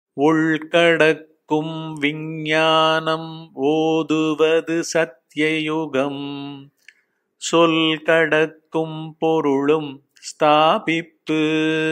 உள்கடக்கும் விஞ்ஞானம் ஓதுவது சத்யயுகம் சொல் கடக்கும் பொருளும் ஸ்தாபிப்பு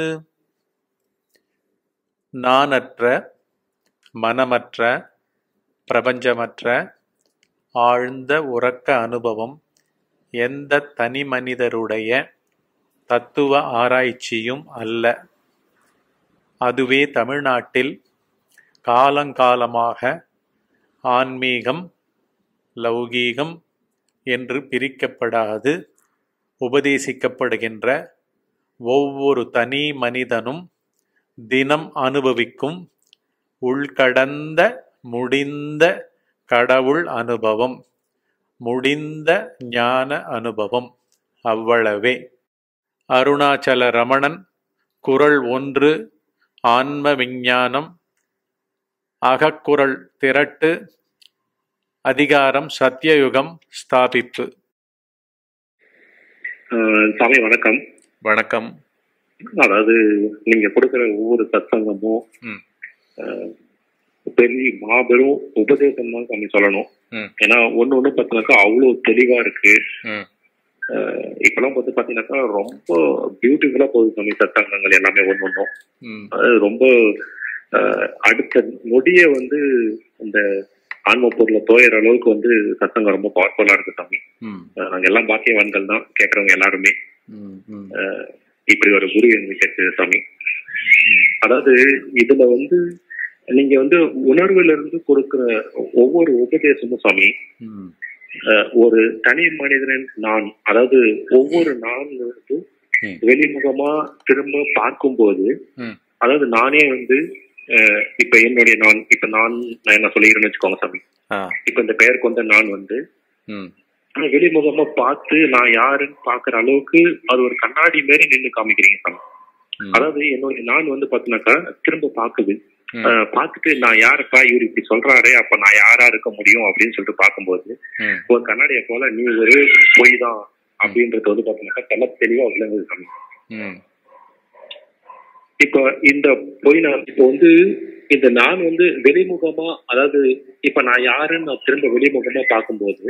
நானற்ற மனமற்ற பிரபஞ்சமற்ற ஆழ்ந்த உறக்க அனுபவம் எந்த தனிமனிதருடைய தத்துவ ஆராய்ச்சியும் அல்ல அதுவே தமிழ்நாட்டில் காலங்காலமாக ஆன்மீகம் லௌகீகம் என்று பிரிக்கப்படாது உபதேசிக்கப்படுகின்ற ஒவ்வொரு தனி மனிதனும் தினம் அனுபவிக்கும் உள்கடந்த முடிந்த கடவுள் அனுபவம் முடிந்த ஞான அனுபவம் அவ்வளவே அருணாச்சல ரமணன் குரல் ஒன்று ஆன்ம விஞ்ஞானம் அகக்குரல் திரட்டு அதிகாரம் சத்தியயுகம் ஸ்தாபிப்பு ஆஹ் சாமி வணக்கம் வணக்கம் அதாவது நீங்க கொடுக்கிற ஒவ்வொரு சத்சங்கமும் ம். ஆஹ் பெரிய மாபெரும் உபதேசம் தான் சாமி சொல்லணும் ம். ஏன்னா ஒண்ணு ஒண்ணு பார்த்தீங்கன்னாக்கா அவ்வளவு தெளிவா இருக்கு ம். ஆஹ் இப்பெல்லாம் பார்த்து பாத்தீங்கன்னாக்கா ரொம்ப பியூட்டிஃபுல்லா போகுது சாமி சத்சங்கங்கள் எல்லாமே ஒண்ணு ஒண்ணும் ம், அது ரொம்ப ஆஹ் அடுத்த நொடிய வந்து இந்த ஆன்ம பொருளை தோயிற அளவுக்கு வந்து சத்தங்கம் ரொம்ப பவர்ஃபுல்லா இருக்கு சாமி ம், ஆஹ் நாங்க எல்லாம் பாக்கியவான்கள் தான் கேட்கறவங்க எல்லாருமே ம், ம், ஆஹ் இப்படி ஒரு குரு எங்களுக்கு கிடைச்சது சாமி அதாவது இதுல வந்து நீங்க வந்து உணர்வுல இருந்து கொடுக்கிற ஒவ்வொரு உபதேசமும் சாமி ம், ஆஹ் ஒரு தனி மனிதனின் நான் அதாவது ஒவ்வொரு நான் வந்து ம். வெளிமுகமா திரும்ப பார்க்கும்போது ம். அதாவது நானே வந்து ஆஹ் இப்ப என்னுடைய நான் இப்ப நான் நான் என்ன சொல்லிக்கிறேன்னு வச்சுக்கோங்க சாமி ஆ, இப்ப இந்த பெயர் கொண்ட நான் வந்து ம், ஆனா வெளிமுகமா பார்த்து நான் யாருன்னு பாக்குற அளவுக்கு அது ஒரு கண்ணாடி மாரி நின்னு காமிக்கிறீங்க சாமி ம், அதாவது என்னுடைய நான் வந்து பாத்தீங்கன்னாக்கா திரும்ப பாக்குது ம். அஹ் பார்த்துட்டு நான் யாருப்பா இவர் இப்படி சொல்றாரே அப்ப நான் யாரா இருக்க முடியும் அப்படின்னு சொல்லிட்டு பார்க்கும்போது ம், ஒரு கண்ணாடியை போல நீ ஒரு பொய் தான் அப்படின்றது வந்து பாத்தீங்கன்னாக்கா தெல்ல தெளிவா விளங்குது சாமி ம், இப்ப இந்த பொய் நான் இப்போ வந்து இந்த நான் வந்து வெளிமுகமா அதாவது இப்ப நான் யாருன்னு நான் திரும்ப வெளிமுகமா பார்க்கும்போது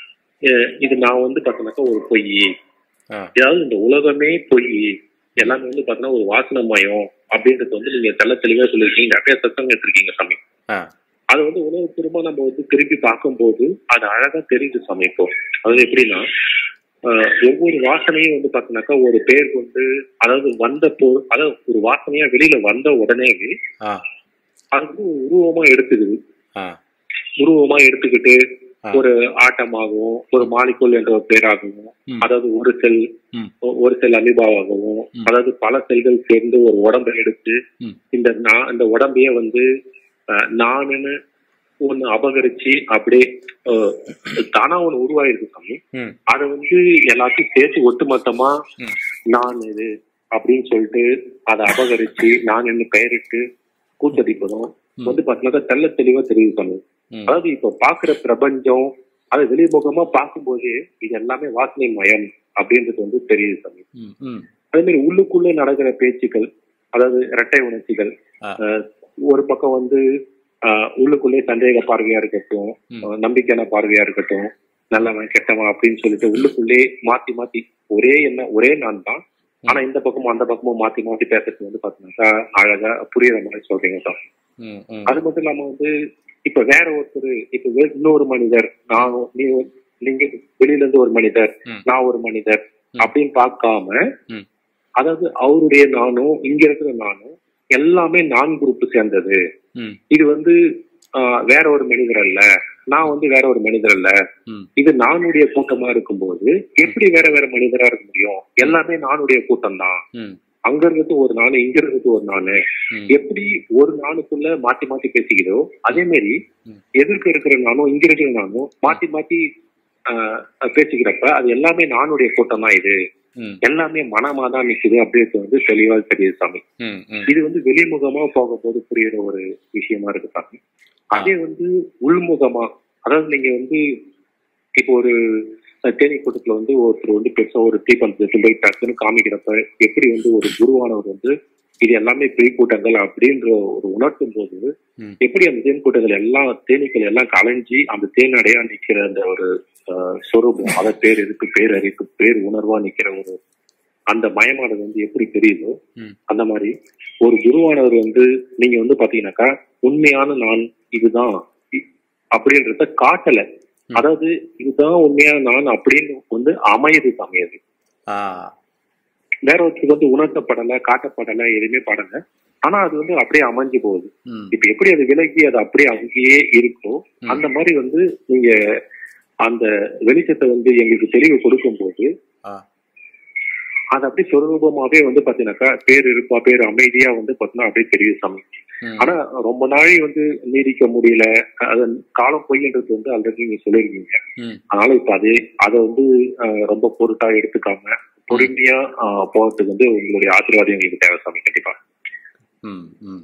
அஹ் இது நான் வந்து பாத்தீங்கன்னாக்கா ஒரு பொய் ஆ, அதாவது இந்த உலகமே பொய் எல்லாமே வந்து பாத்தீங்கன்னா ஒரு வாசனமயம் அப்படின்றது வந்து நீங்க தெள்ள தெளிவா சொல்லியிருக்கீங்க நிறைய சத்தம் எடுத்திருக்கீங்க சாமி ஆ, அது வந்து உணவுபூர்வமா நம்ம வந்து திருப்பி பார்க்கும்போது அது அழகா தெரிஞ்சு சாமி இப்போ அது எப்படின்னா ஆஹ், ஒவ்வொரு வாசனையும் வந்து பாத்தீங்கன்னாக்கா ஒரு பேர் கொண்டு அதாவது வந்த போ அதாவது ஒரு வாசனையா வெளியில வந்த உடனே ஆ, அது வந்து ஒரு உருவமா எடுத்துக்குது ஆ, உருவமா எடுத்துக்கிட்டு ஆ. ஒரு ஆட்டமாகவும் ஒரு மாலிகுல் என்ற ஒரு பேராகவும் ம். அதாவது ஒரு செல் ம். ஒ- ஒரு செல் அமிபாவாகவும் ம். அதாவது பல செல்கள் சேர்ந்து ஒரு உடம்பை எடுத்து ம். இந்த நான் இந்த உடம்பையே வந்து அஹ், நானுன்னு ஒண்ணு அபகரிச்சு அப்படியே அஹ், தானா ஒண்ணு உருவாயிருக்கு சாமி ம், அதை வந்து எல்லாத்தையும் சேர்த்து ஒட்டுமொத்தமா ம். நான் இது அப்படின்னு சொல்லிட்டு அதை அபகரிச்சு நான் என்ன பெயரிட்டு கூத்தடிப்பதும் ம். வந்து பாத்தீங்கன்னா தெள்ள தெளிவா தெரியுது சாமி ம், அதாவது இப்ப பாக்குற பிரபஞ்சம் அதை வெளிமுகமா பார்க்கும்போது இது எல்லாமே வாசனை மயம் அப்படின்றது வந்து தெரியுது சாமி ம், ம், அதே மாதிரி உள்ளுக்குள்ள நடக்கிற பேச்சுக்கள் அதாவது இரட்டை உணர்ச்சிகள் ஆ. அஹ், ஒரு பக்கம் வந்து அஹ், உள்ளுக்குள்ளே சந்தேக பார்வையா இருக்கட்டும் ம். அஹ், நம்பிக்கையான பார்வையா இருக்கட்டும் நல்லவன் கெட்டவன் அப்படின்னு சொல்லிட்டு உள்ளுக்குள்ளே மாத்தி மாத்தி ஒரே என்ன ஒரே நான் தான் ஆனா இந்த பக்கமும் அந்த பக்கமும் மாத்தி மாத்தி பேசுறது வந்து பாத்தீங்கன்னாக்கா அழகா புரியுற மாதிரி சொல்றீங்க சார் ம், ம், அது மட்டும் இல்லாம வந்து இப்ப வேற ஒருத்தர் இப்ப வே- இன்னொரு மனிதர் நான் நீ நீங்க வெளியில இருந்து ஒரு மனிதர் ம். நான் ஒரு மனிதர் ம். அப்படின்னு பார்க்காம ம். அதாவது அவருடைய நானும் இங்க இருக்கிற நானும் எல்லாமே நான் குரூப் சேர்ந்தது ம், இது வந்து ஆஹ், வேற ஒரு மனிதர் அல்ல நான் வந்து வேற ஒரு மனிதர் அல்ல ம், இது நானுடைய கூட்டமா இருக்கும்போது எப்படி வேற வேற மனிதரா இருக்க முடியும் எல்லாமே நானுடைய கூட்டம் தான் ம், அங்க இருக்கிறது ஒரு நானு இங்க இருக்கிறது ஒரு நானு ம், எப்படி ஒரு நானுக்குள்ள மாத்தி மாத்தி பேசிக்கிறதோ அதே மாதிரி ம். எதிர்க்க இருக்கிற நானும் இங்க இருக்கிற நானும் மாத்தி மாத்தி ஆஹ், பேசிக்கிறப்ப அது எல்லாமே நானுடைய கூட்டம் தான் இது ம், எல்லாமே மனமா தான் நிக்குது அப்படின்றது வந்து தெளிவா தெரியுது சாமி ம், ம், இது வந்து வெளிமுகமா போகும்போது புரியுற ஒரு விஷயமா இருக்கு சாமி அதே வந்து உள்முகமா அதாவது நீங்க வந்து இப்போ ஒரு அஹ், தேனி கூட்டத்துல வந்து ஒருத்தர் வந்து பெருசா ஒரு தீபந்தத்தை போய் டக்குன்னு காமிக்கிறப்ப எப்படி வந்து ஒரு குருவானவர் வந்து இது எல்லாமே பேய் கூட்டங்கள் அப்படின்ற ஒரு உணர்த்தும் போது ம். எப்படி அந்த தேன் கூட்டங்கள் எல்லாம் தேனீக்கள் எல்லாம் கலைஞ்சி அந்த தேன் அடையா நிக்கிற அந்த ஒரு அஹ், சொரூபம் அத பேர் இருக்கு பேரறிக்கு பேர் உணர்வா நிக்கிற ஒரு அந்த மயமானது வந்து எப்படி தெரியுதோ ம். அந்த மாதிரி ஒரு குருவானவர் வந்து நீங்க வந்து பாத்தீங்கன்னாக்கா உண்மையான நான் இதுதான் இ- அப்படின்றத காட்டல ம். அதாவது இதுதான் உண்மையான நான் அப்படின்னு வந்து அமையுது அமையுது ஆ வேற ஒருத்தருக்கு வந்து உணர்த்தப்படல காட்டப்படல எதுவுமே படல ஆனா அது வந்து அப்படியே அமைஞ்சு போகுது ம் இப்ப எப்படி அது விலகி அது அப்படியே அங்கேயே இருக்கோ ம். அந்த மாதிரி வந்து நீங்க அந்த வெளிச்சத்தை வந்து எங்களுக்கு தெளிவு கொடுக்கும்போது ஆ அது அப்படியே சொரூபமாவே வந்து பாத்தீங்கன்னாக்கா பேர் இருப்பா பேர் அமைதியா வந்து பாத்தீங்கன்னா அப்படியே தெரியும் சாமி ம். ஆனா ரொம்ப நாளை வந்து நீடிக்க முடியல அது காலம் பொய்ன்றது வந்து ஆல்ரெடி நீங்க சொல்லிருக்கீங்க ம் அதனால இப்ப அதே அதை வந்து அஹ், ரொம்ப பொருட்டா எடுத்துக்காம பொறுமையா அஹ், போறதுக்கு வந்து உங்களுடைய ஆசீர்வாதம் எங்களுக்கு தேவை சாமி கண்டிப்பா ம் ம்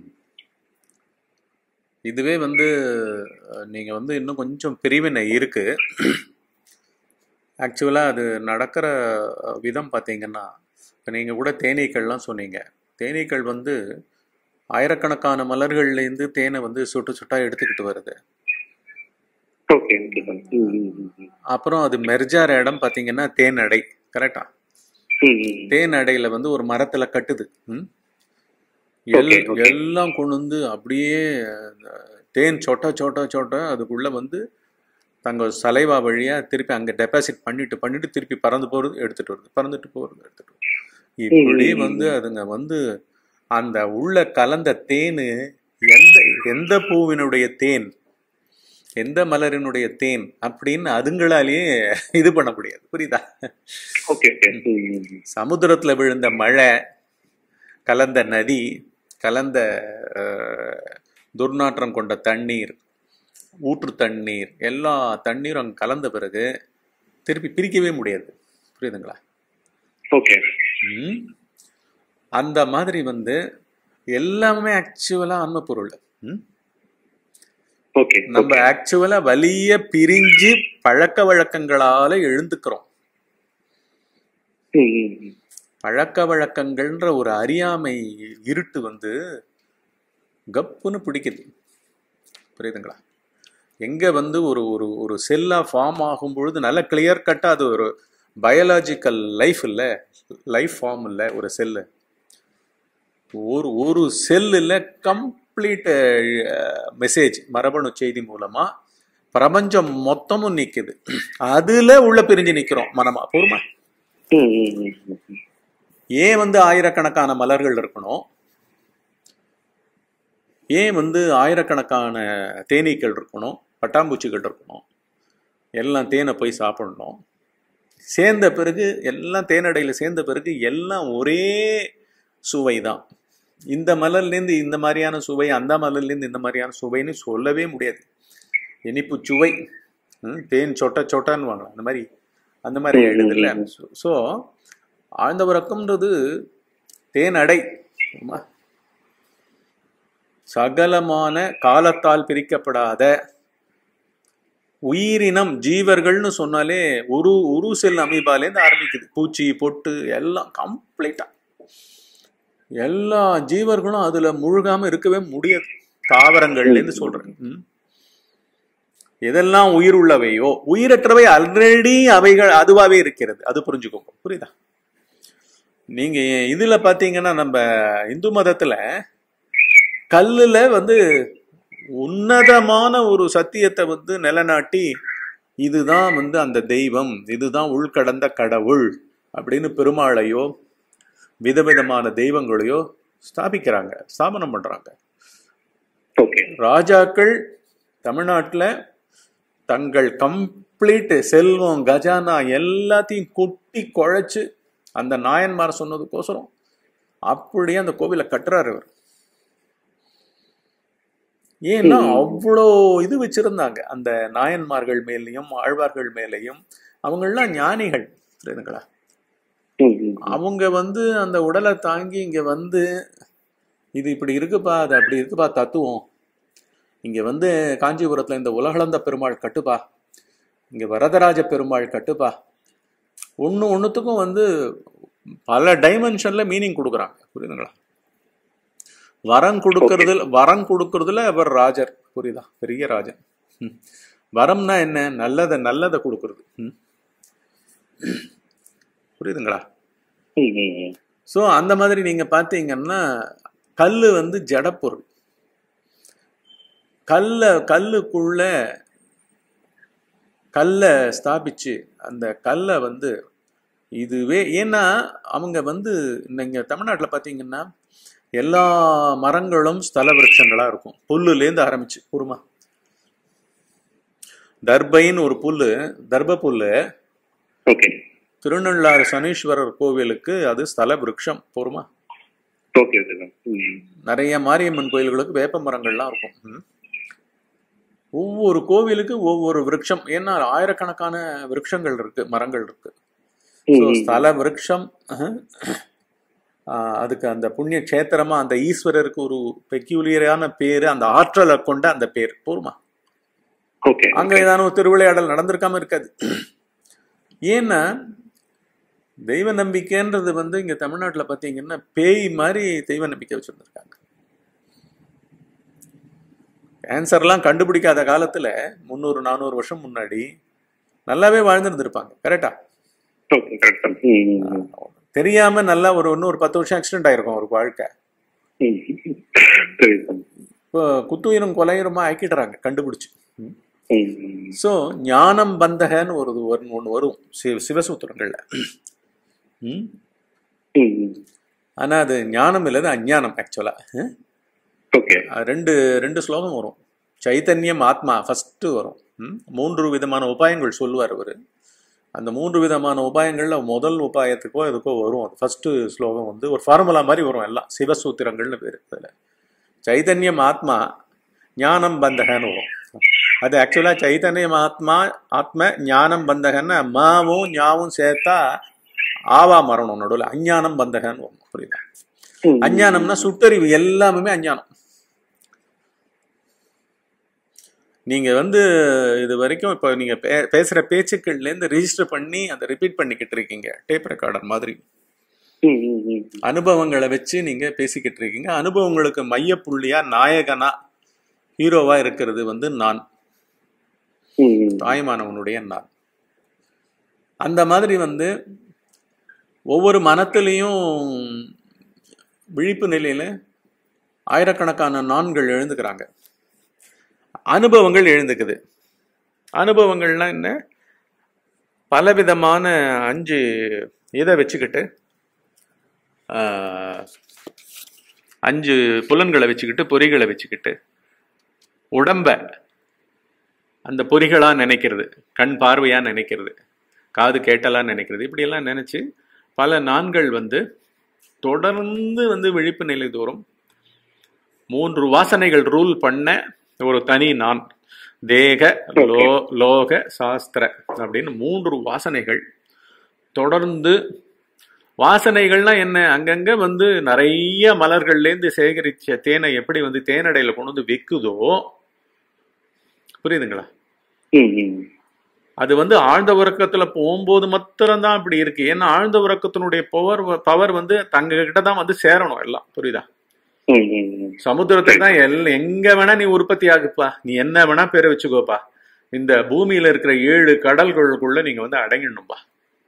இதுவே வந்து அஹ், நீங்க வந்து இன்னும் கொஞ்சம் பிரிவினை இருக்கு ஆக்சுவலாக அது நடக்கிற அஹ், விதம் பார்த்தீங்கன்னா இப்போ நீங்கள் கூட தேனீக்கள்லாம் சொன்னீங்க தேனீக்கள் வந்து ஆயிரக்கணக்கான மலர்கள்லேருந்து தேனை வந்து சுட்டு சுட்டா எடுத்துக்கிட்டு வருது ஓகே ஓகே சாமி ம், ம், ம், ம். அப்புறம் அது மெர்ஜார இடம் பார்த்தீங்கன்னா தேனடை கரெக்டா ம், ம். தேனடையில் வந்து ஒரு மரத்தில் கட்டுது ம் எல் Okay, okay. எல்லாம் கொண்டு வந்து அப்படியே அந்த தேன் சொட்ட சொட்ட சொட்ட அதுக்குள்ள வந்து தங்கள் சலைவா வழியா திருப்பி அங்க டெபாசிட் பண்ணிட்டு பண்ணிட்டு திருப்பி பறந்து போறது எடுத்துட்டு வருது பறந்துட்டு போறது எடுத்துட்டு வருது இப்படி ம். வந்து அதுங்க வந்து அந்த உள்ள கலந்த தேனு எந்த எந்த பூவினுடைய தேன் எந்த மலரினுடைய தேன் அப்படின்னு அதுங்களாலேயே இது பண்ண முடியாது புரியுதா ஓகே ஓகே ம், ம், ம். சமுத்திரத்துல விழுந்த மழை கலந்த நதி கலந்த அஹ், துர்நாற்றம் கொண்ட தண்ணீர் ஊற்று தண்ணீர் எல்லா தண்ணீரும் அங்கே கலந்த பிறகு திருப்பி பிரிக்கவே முடியாது புரியுதுங்களா ஓகே ம்? அந்த மாதிரி வந்து எல்லாமே ஆக்சுவலாக ஆன்ம பொருள் ம்? ஓகே நம்ம ஆக்சுவலா வலிய பிரிஞ்சு பழக்க வழக்கங்களால எழுந்துக்கிறோம் ம், ம், ம். பழக்க வழக்கங்கள்ன்ற ஒரு அறியாமை இருட்டு வந்து கப்புன்னு பிடிக்குது புரியுதுங்களா எங்க வந்து ஒரு ஒரு ஒரு செல்லா ஃபார்ம் ஆகும் பொழுது நல்ல கிளியர் கட்டா அது ஒரு பயாலாஜிக்கல் லைஃப் இல்ல லைஃப் ஃபார்ம் இல்ல ஒரு செல்லு ஒரு ஒரு செல்லில் கம்ப்ளீட் மெசேஜ் மரபணு செய்தி மூலமா பிரபஞ்சம் மொத்தமும் நிக்குது அதுல உள்ள பிரிஞ்சு நிக்கிறோம் மனமா பொறுமா ம், ம், ம், ம், ம். ஏன் வந்து ஆயிரக்கணக்கான மலர்கள் இருக்கணும் ஏன் வந்து ஆயிரக்கணக்கான தேனீக்கள் இருக்கணும் பட்டாம்பூச்சிகள் இருக்கணும் எல்லாம் தேனை போய் சாப்பிடணும் சேர்ந்த பிறகு எல்லாம் தேனடையில் சேர்ந்த பிறகு எல்லாம் ஒரே சுவை தான் இந்த மலர்லேருந்து இந்த மாதிரியான சுவை அந்த மலர்லேருந்து இந்த மாதிரியான சுவைன்னு சொல்லவே முடியாது இனிப்பு சுவை ம், தேன் சொட்ட சொட்டான்னு வாங்க அந்த மாதிரி அந்த மாதிரி ஆயிடுதுல்ல ஸோ ஆழ்ந்த உறக்கம்ன்றது தேனடை ஆமா. சகலமான காலத்தால் பிரிக்கப்படாத உயிரினம் ஜீவர்கள்னு சொன்னாலே ஒரு ஒரு செல் அமீபாலேருந்து ஆரம்பிக்குது பூச்சி பொட்டு எல்லாம் கம்ப்ளீட்டா எல்லா ஜீவர்களும் அதுல முழுகாம இருக்கவே முடியாது தாவரங்கள்லேருந்து சொல்றேன் ம். எதெல்லாம் உயிர் உள்ளவையோ உயிரற்றவை ஆல்ரெடி அவைகள் அதுவாவே இருக்கிறது அது புரிஞ்சுக்கோங்க புரியுதா நீங்க இதுல பாத்தீங்கன்னா நம்ம இந்து மதத்துல கல்லுல வந்து உன்னதமான ஒரு சத்தியத்தை வந்து நிலநாட்டி இதுதான் வந்து அந்த தெய்வம் இதுதான் உள்கடந்த கடவுள் அப்படின்னு பெருமாளையோ விதவிதமான தெய்வங்களையோ ஸ்தாபிக்கிறாங்க ஸ்தாபனம் பண்றாங்க ஓகே ராஜாக்கள் தமிழ்நாட்டில் தங்கள் கம்ப்ளீட் செல்வம் கஜானா எல்லாத்தையும் கொட்டி குழைச்சு அந்த நாயன்மார் சொன்னதுக்கோசரம் அப்படியே அந்த கோவிலை கட்டுறாரு அவர் ஏன்னா அவ்வளோ இது வச்சிருந்தாங்க அந்த நாயன்மார்கள் மேலேயும் ஆழ்வார்கள் மேலேயும் அவங்கெல்லாம் ஞானிகள் புரியுதுங்களா ம், ம், ம். அவங்க வந்து அந்த உடலை தாங்கி இங்க வந்து இது இப்படி இருக்குப்பா அது அப்படி இருக்குப்பா தத்துவம் இங்க வந்து காஞ்சிபுரத்துல இந்த உலகளந்த பெருமாள் கட்டுப்பா இங்க வரதராஜ பெருமாள் கட்டுப்பா ஒன்று ஒன்றுத்துக்கும் வந்து பல டைமென்ஷன்ல மீனிங் கொடுக்குறாங்க புரியுதுங்களா வரம் கொடுக்கறதுல வரம் கொடுக்கறதுல அவர் ராஜர் புரியுதா பெரிய ராஜன் ம். வரம்னா என்ன நல்லதை நல்லதை கொடுக்கறது ம். புரியுதுங்களா ம், ம், ம். ஸோ அந்த மாதிரி நீங்க பார்த்தீங்கன்னா கல் வந்து ஜடப்பொருள் கல்ல கல்லுக்குள்ள கல்லை ஸ்தாபிச்சு அந்த கல்லை வந்து இதுவே ஏன்னா அவங்க வந்து நீங்க தமிழ்நாட்டில் பார்த்தீங்கன்னா எல்லா மரங்களும் ஸ்தல விருட்சங்களா இருக்கும் புல்லுலேருந்து ஆரம்பிச்சு குருமா தர்பைன்னு ஒரு புல்லு தர்ப புல்லு ஓகே திருநள்ளாறு சனீஸ்வரர் கோவிலுக்கு அது ஸ்தல விருட்சம் போருமா ஓகே ஓகே சார் ம். நிறைய மாரியம்மன் கோயில்களுக்கு வேப்ப மரங்கள்லாம் இருக்கும் ம். ஒவ்வொரு கோவிலுக்கு ஒவ்வொரு விருட்சம் ஏன்னா ஆயிரக்கணக்கான விருட்சங்கள் இருக்கு மரங்கள் இருக்கு ம், ஸோ ம். ஸ்தல விருட்சம் அஹ், ஆஹ், அதுக்கு அந்த புண்ணிய கஷேத்திரமா அந்த ஈஸ்வரருக்கு ஒரு பெக்யூலியரான பேரு அந்த ஆற்றலை கொண்ட அந்த பேர் போருமா ஓகே அங்க ஏதான ஒரு திருவிளையாடல் நடந்திருக்காம இருக்காது ஏன்னா தெய்வ நம்பிக்கைன்றது வந்து இங்க தமிழ்நாட்டுல பாத்தீங்கன்னா பேய் மாதிரி தெய்வ நம்பிக்கை வச்சிருந்திருக்காங்க கேன்சர்லாம் கண்டுபிடிக்காத காலத்துல முந்நூறு நானூறு வருஷம் முன்னாடி நல்லாவே வாழ்ந்துருந்துருப்பாங்க கரெக்டா ஓகே கரெக்ட் சார் ம், ம், ம். தெரியாம நல்லா ஒரு இன்னும் ஒரு பத்து வருஷம் ஆக்சிடென்ட் ஆயிருக்கும் ஒரு வாழ்க்கை ம். சரி சார் இப்போ குத்துயிரும் கொலையுரமா ஆக்கிடுறாங்க கண்டுபிடிச்சு ம். ம், ம். ஸோ ஞானம் பந்தகன்னு ஒரு ஒன்று வரும் சிவ சிவசூத்திரங்கள்ல ம் ம், ம். ஆனால் அது ஞானம் இல்லை அது அஞ்ஞானம் ஆக்சுவலாக ஓகே ரெண்டு ரெண்டு ஸ்லோகம் வரும் சைத்தன்யம் ஆத்மா ஃபஸ்ட்டு வரும் ம்? மூன்று விதமான உபாயங்கள் சொல்லுவார் அவர் அந்த மூன்று விதமான உபாயங்களில் முதல் உபாயத்துக்கோ எதுக்கோ வரும் அது ஃபஸ்ட்டு ஸ்லோகம் வந்து ஒரு ஃபார்முலா மாதிரி வரும் எல்லாம் சிவசூத்திரங்கள்னு பேர் அதில் சைதன்யம் ஆத்மா ஞானம் பந்தகன்னு வரும் அது ஆக்சுவலாக சைதன்யம் ஆத்மா ஆத்ம ஞானம் பந்தகன்னு மாவும் ஞாவும் சேர்த்தா ஆவா மரணம் நடுவில் அஞ்ஞானம் பந்தகன்னு வரும் புரியுதா ம், அஞ்ஞானம்னா சுட்டறிவு எல்லாமே அஞ்ஞானம் நீங்க வந்து இது வரைக்கும் இப்போ நீங்க பே- பேசுற பேச்சுக்கள்ல இருந்து ரெஜிஸ்டர் பண்ணி அதை ரிப்பீட் பண்ணிக்கிட்டு இருக்கீங்க டேப் ரெக்கார்டர் மாதிரி ம், ம், ம். அனுபவங்களை வச்சு நீங்க பேசிக்கிட்டு இருக்கீங்க அனுபவங்களுக்கு மையப்புள்ளியா நாயகனா ஹீரோவா இருக்கிறது வந்து நான் ம், ம். தாய்மானவனுடைய நான் அந்த மாதிரி வந்து ஒவ்வொரு மனத்திலையும் விழிப்பு நிலையில ஆயிரக்கணக்கான நான்கள் எழுந்துக்கிறாங்க அனுபவங்கள் எழுந்துக்குது அனுபவங்கள்லாம் என்ன பலவிதமான அஞ்சு இதை வச்சுக்கிட்டு ஆஹ், அஞ்சு புலன்களை வச்சுக்கிட்டு பொறிகளை வச்சுக்கிட்டு உடம்ப அந்த பொறிகளா நினைக்கிறது கண் பார்வையா நினைக்கிறது காது கேட்டலா நினைக்கிறது இப்படியெல்லாம் நினைச்சு பல நான்கள் வந்து தொடர்ந்து வந்து விழிப்பு நிலை தோறும் மூன்று வாசனைகள் ரூல் பண்ண ஒரு தனி நான் தேக லோ லோக சாஸ்திர அப்படின்னு மூன்று வாசனைகள் தொடர்ந்து வாசனைகள்னா என்ன அங்கங்க வந்து நிறைய மலர்கள்லேருந்து சேகரிச்ச தேனை எப்படி வந்து தேனடையில கொண்டு வந்து விற்குதோ புரியுதுங்களா ம், ம். அது வந்து ஆழ்ந்த உறக்கத்துல போகும்போது மாத்திரம்தான் அப்படி இருக்கு ஏன்னா ஆழ்ந்த உறக்கத்தினுடைய பவர் பவர் வந்து தங்க கிட்ட தான் வந்து சேரணும் எல்லாம் புரியுதா ம், ம், ம். சமுத்திரத்துக்கு தான் எல் எங்க வேணா நீ உற்பத்தி ஆகுப்பா நீ என்ன வேணா பேரை வச்சுக்கோப்பா இந்த பூமியில இருக்கிற ஏழு கடல்களுக்குள்ள நீங்க வந்து அடங்கிடணும்பா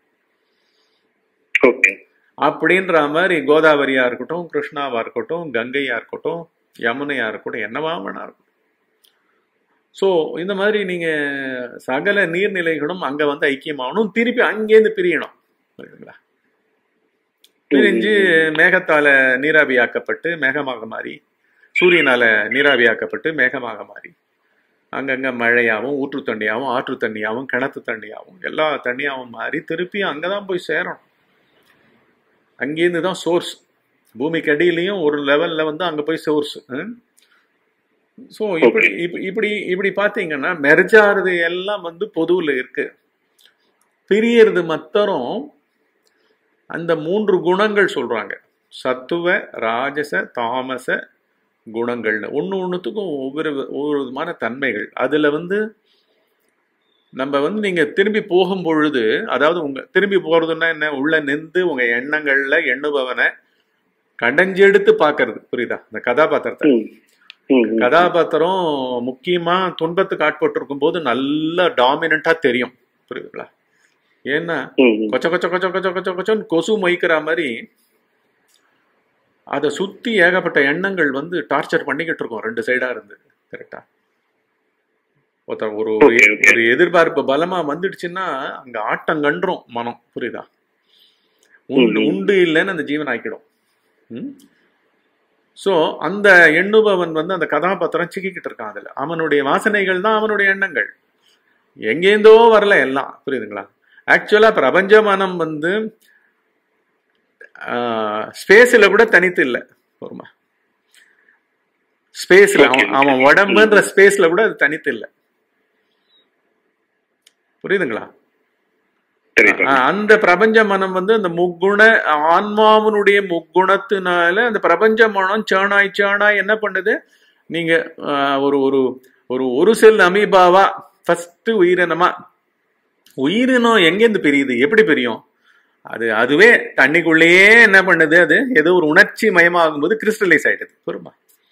ஓகே அப்படின்ற மாதிரி கோதாவரியா இருக்கட்டும் கிருஷ்ணாவா இருக்கட்டும் கங்கையா இருக்கட்டும் யமுனையா இருக்கட்டும் என்னவா வேணா இருக்கட்டும் ஸோ இந்த மாதிரி நீங்க சகல நீர்நிலைகளும் அங்க வந்து ஐக்கியமாகணும் திருப்பி அங்கேருந்து பிரியணும் புரியுதுங்களா பிரிஞ்சு மேகத்தால நீராவியாக்கப்பட்டு மேகமாக மாறி சூரியனால நீராவியாக்கப்பட்டு மேகமாக மாறி அங்கங்க மழையாகவும் ஊற்று தண்ணியாகவும் ஆற்று தண்ணியாகவும் கிணத்து தண்ணியாகவும் எல்லா தண்ணியாகவும் மாறி திருப்பி அங்கதான் போய் சேரணும் அங்கேருந்து தான் சோர்ஸ் பூமிக்கு அடியிலையும் ஒரு லெவல்ல வந்து அங்க போய் சோர்ஸ் ஸோ இப்படி இப்ப- இப்படி இப்படி பார்த்தீங்கன்னா மெர்ஜாறது எல்லாம் வந்து பொதுவில் இருக்கு பிரியறது மத்தரும் அந்த மூன்று குணங்கள் சொல்றாங்க சத்துவ ராஜச தாமச குணங்கள்னு ஒன்று ஒன்றுத்துக்கும் ஒவ்வொரு ஒவ்வொரு விதமான தன்மைகள் அதில் வந்து நம்ம வந்து நீங்க திரும்பி போகும் பொழுது அதாவது உங்க திரும்பி போறதுன்னா என்ன உள்ள நின்று உங்க எண்ணங்கள்ல எண்ணுபவனை கடைஞ்செடுத்து பார்க்கறது புரியுதா இந்த கதாபாத்திரத்தை ம். ம், ம். கதாபாத்திரம் முக்கியமா துன்பத்துக்கு ஆட்பட்டிருக்கும் போது நல்லா டாமினண்டா தெரியும் புரியுதுங்களா ஏன்னா ம், ம். கொச்ச கொச்ச கொச்ச கொச்ச கொச்ச கொச்சன்னு கொசு மொய்க்கிற மாதிரி அதை சுத்தி ஏகப்பட்ட எண்ணங்கள் வந்து டார்ச்சர் பண்ணிக்கிட்டு இருக்கோம் ரெண்டு சைடா இருந்து கரெக்டா ஒருத்தன் ஒரு ஒரு Okay, okay. ஒரு எதிர்பார்ப்பு பலமா வந்துடுச்சுன்னா அங்க ஆட்டம் கண்டுரும் மனம் புரியுதா உண்டு ம், ம். உண்டு இல்லைன்னு அந்த ஜீவன் ஆக்கிடும் ஸோ அந்த எண்ணுபவன் வந்து அந்த கதாபாத்திரம் சிக்கிக்கிட்டு இருக்கான் அதுல அவனுடைய வாசனைகள் தான் அவனுடைய எண்ணங்கள் எங்கேருந்தோ வரல எல்லாம் புரியுதுங்களா ஆக்சுவலா பிரபஞ்ச மனம் வந்து ஸ்பேஸ்ல கூட தனித்து இல்லை ஒருமா ஸ்பேஸ்ல அவன் அவன் உடம்புன்ற ஸ்பேஸ்ல கூட அது தனித்து இல்லை புரியுதுங்களா சரி சாமி. ஆஹ் அந்த பிரபஞ்ச மனம் வந்து அந்த முக்குண ஆன்மாவினுடைய முக்குணத்தினால அந்த பிரபஞ்ச மனம் சேனாய் சேனாய் என்ன பண்ணுது நீங்க ஆஹ் ஒரு ஒரு ஒரு ஒரு செல் அமீபாவா ஃபர்ஸ்ட் உயிரினமா உயிரினம் எங்கேருந்து பிரியுது எப்படி பிரியும் அது அதுவே தண்ணிக்குள்ளேயே என்ன பண்ணுது அது ஏதோ ஒரு உணர்ச்சி மயமாகும் போது கிறிஸ்டலைஸ் ஆயிடுது பொறுமா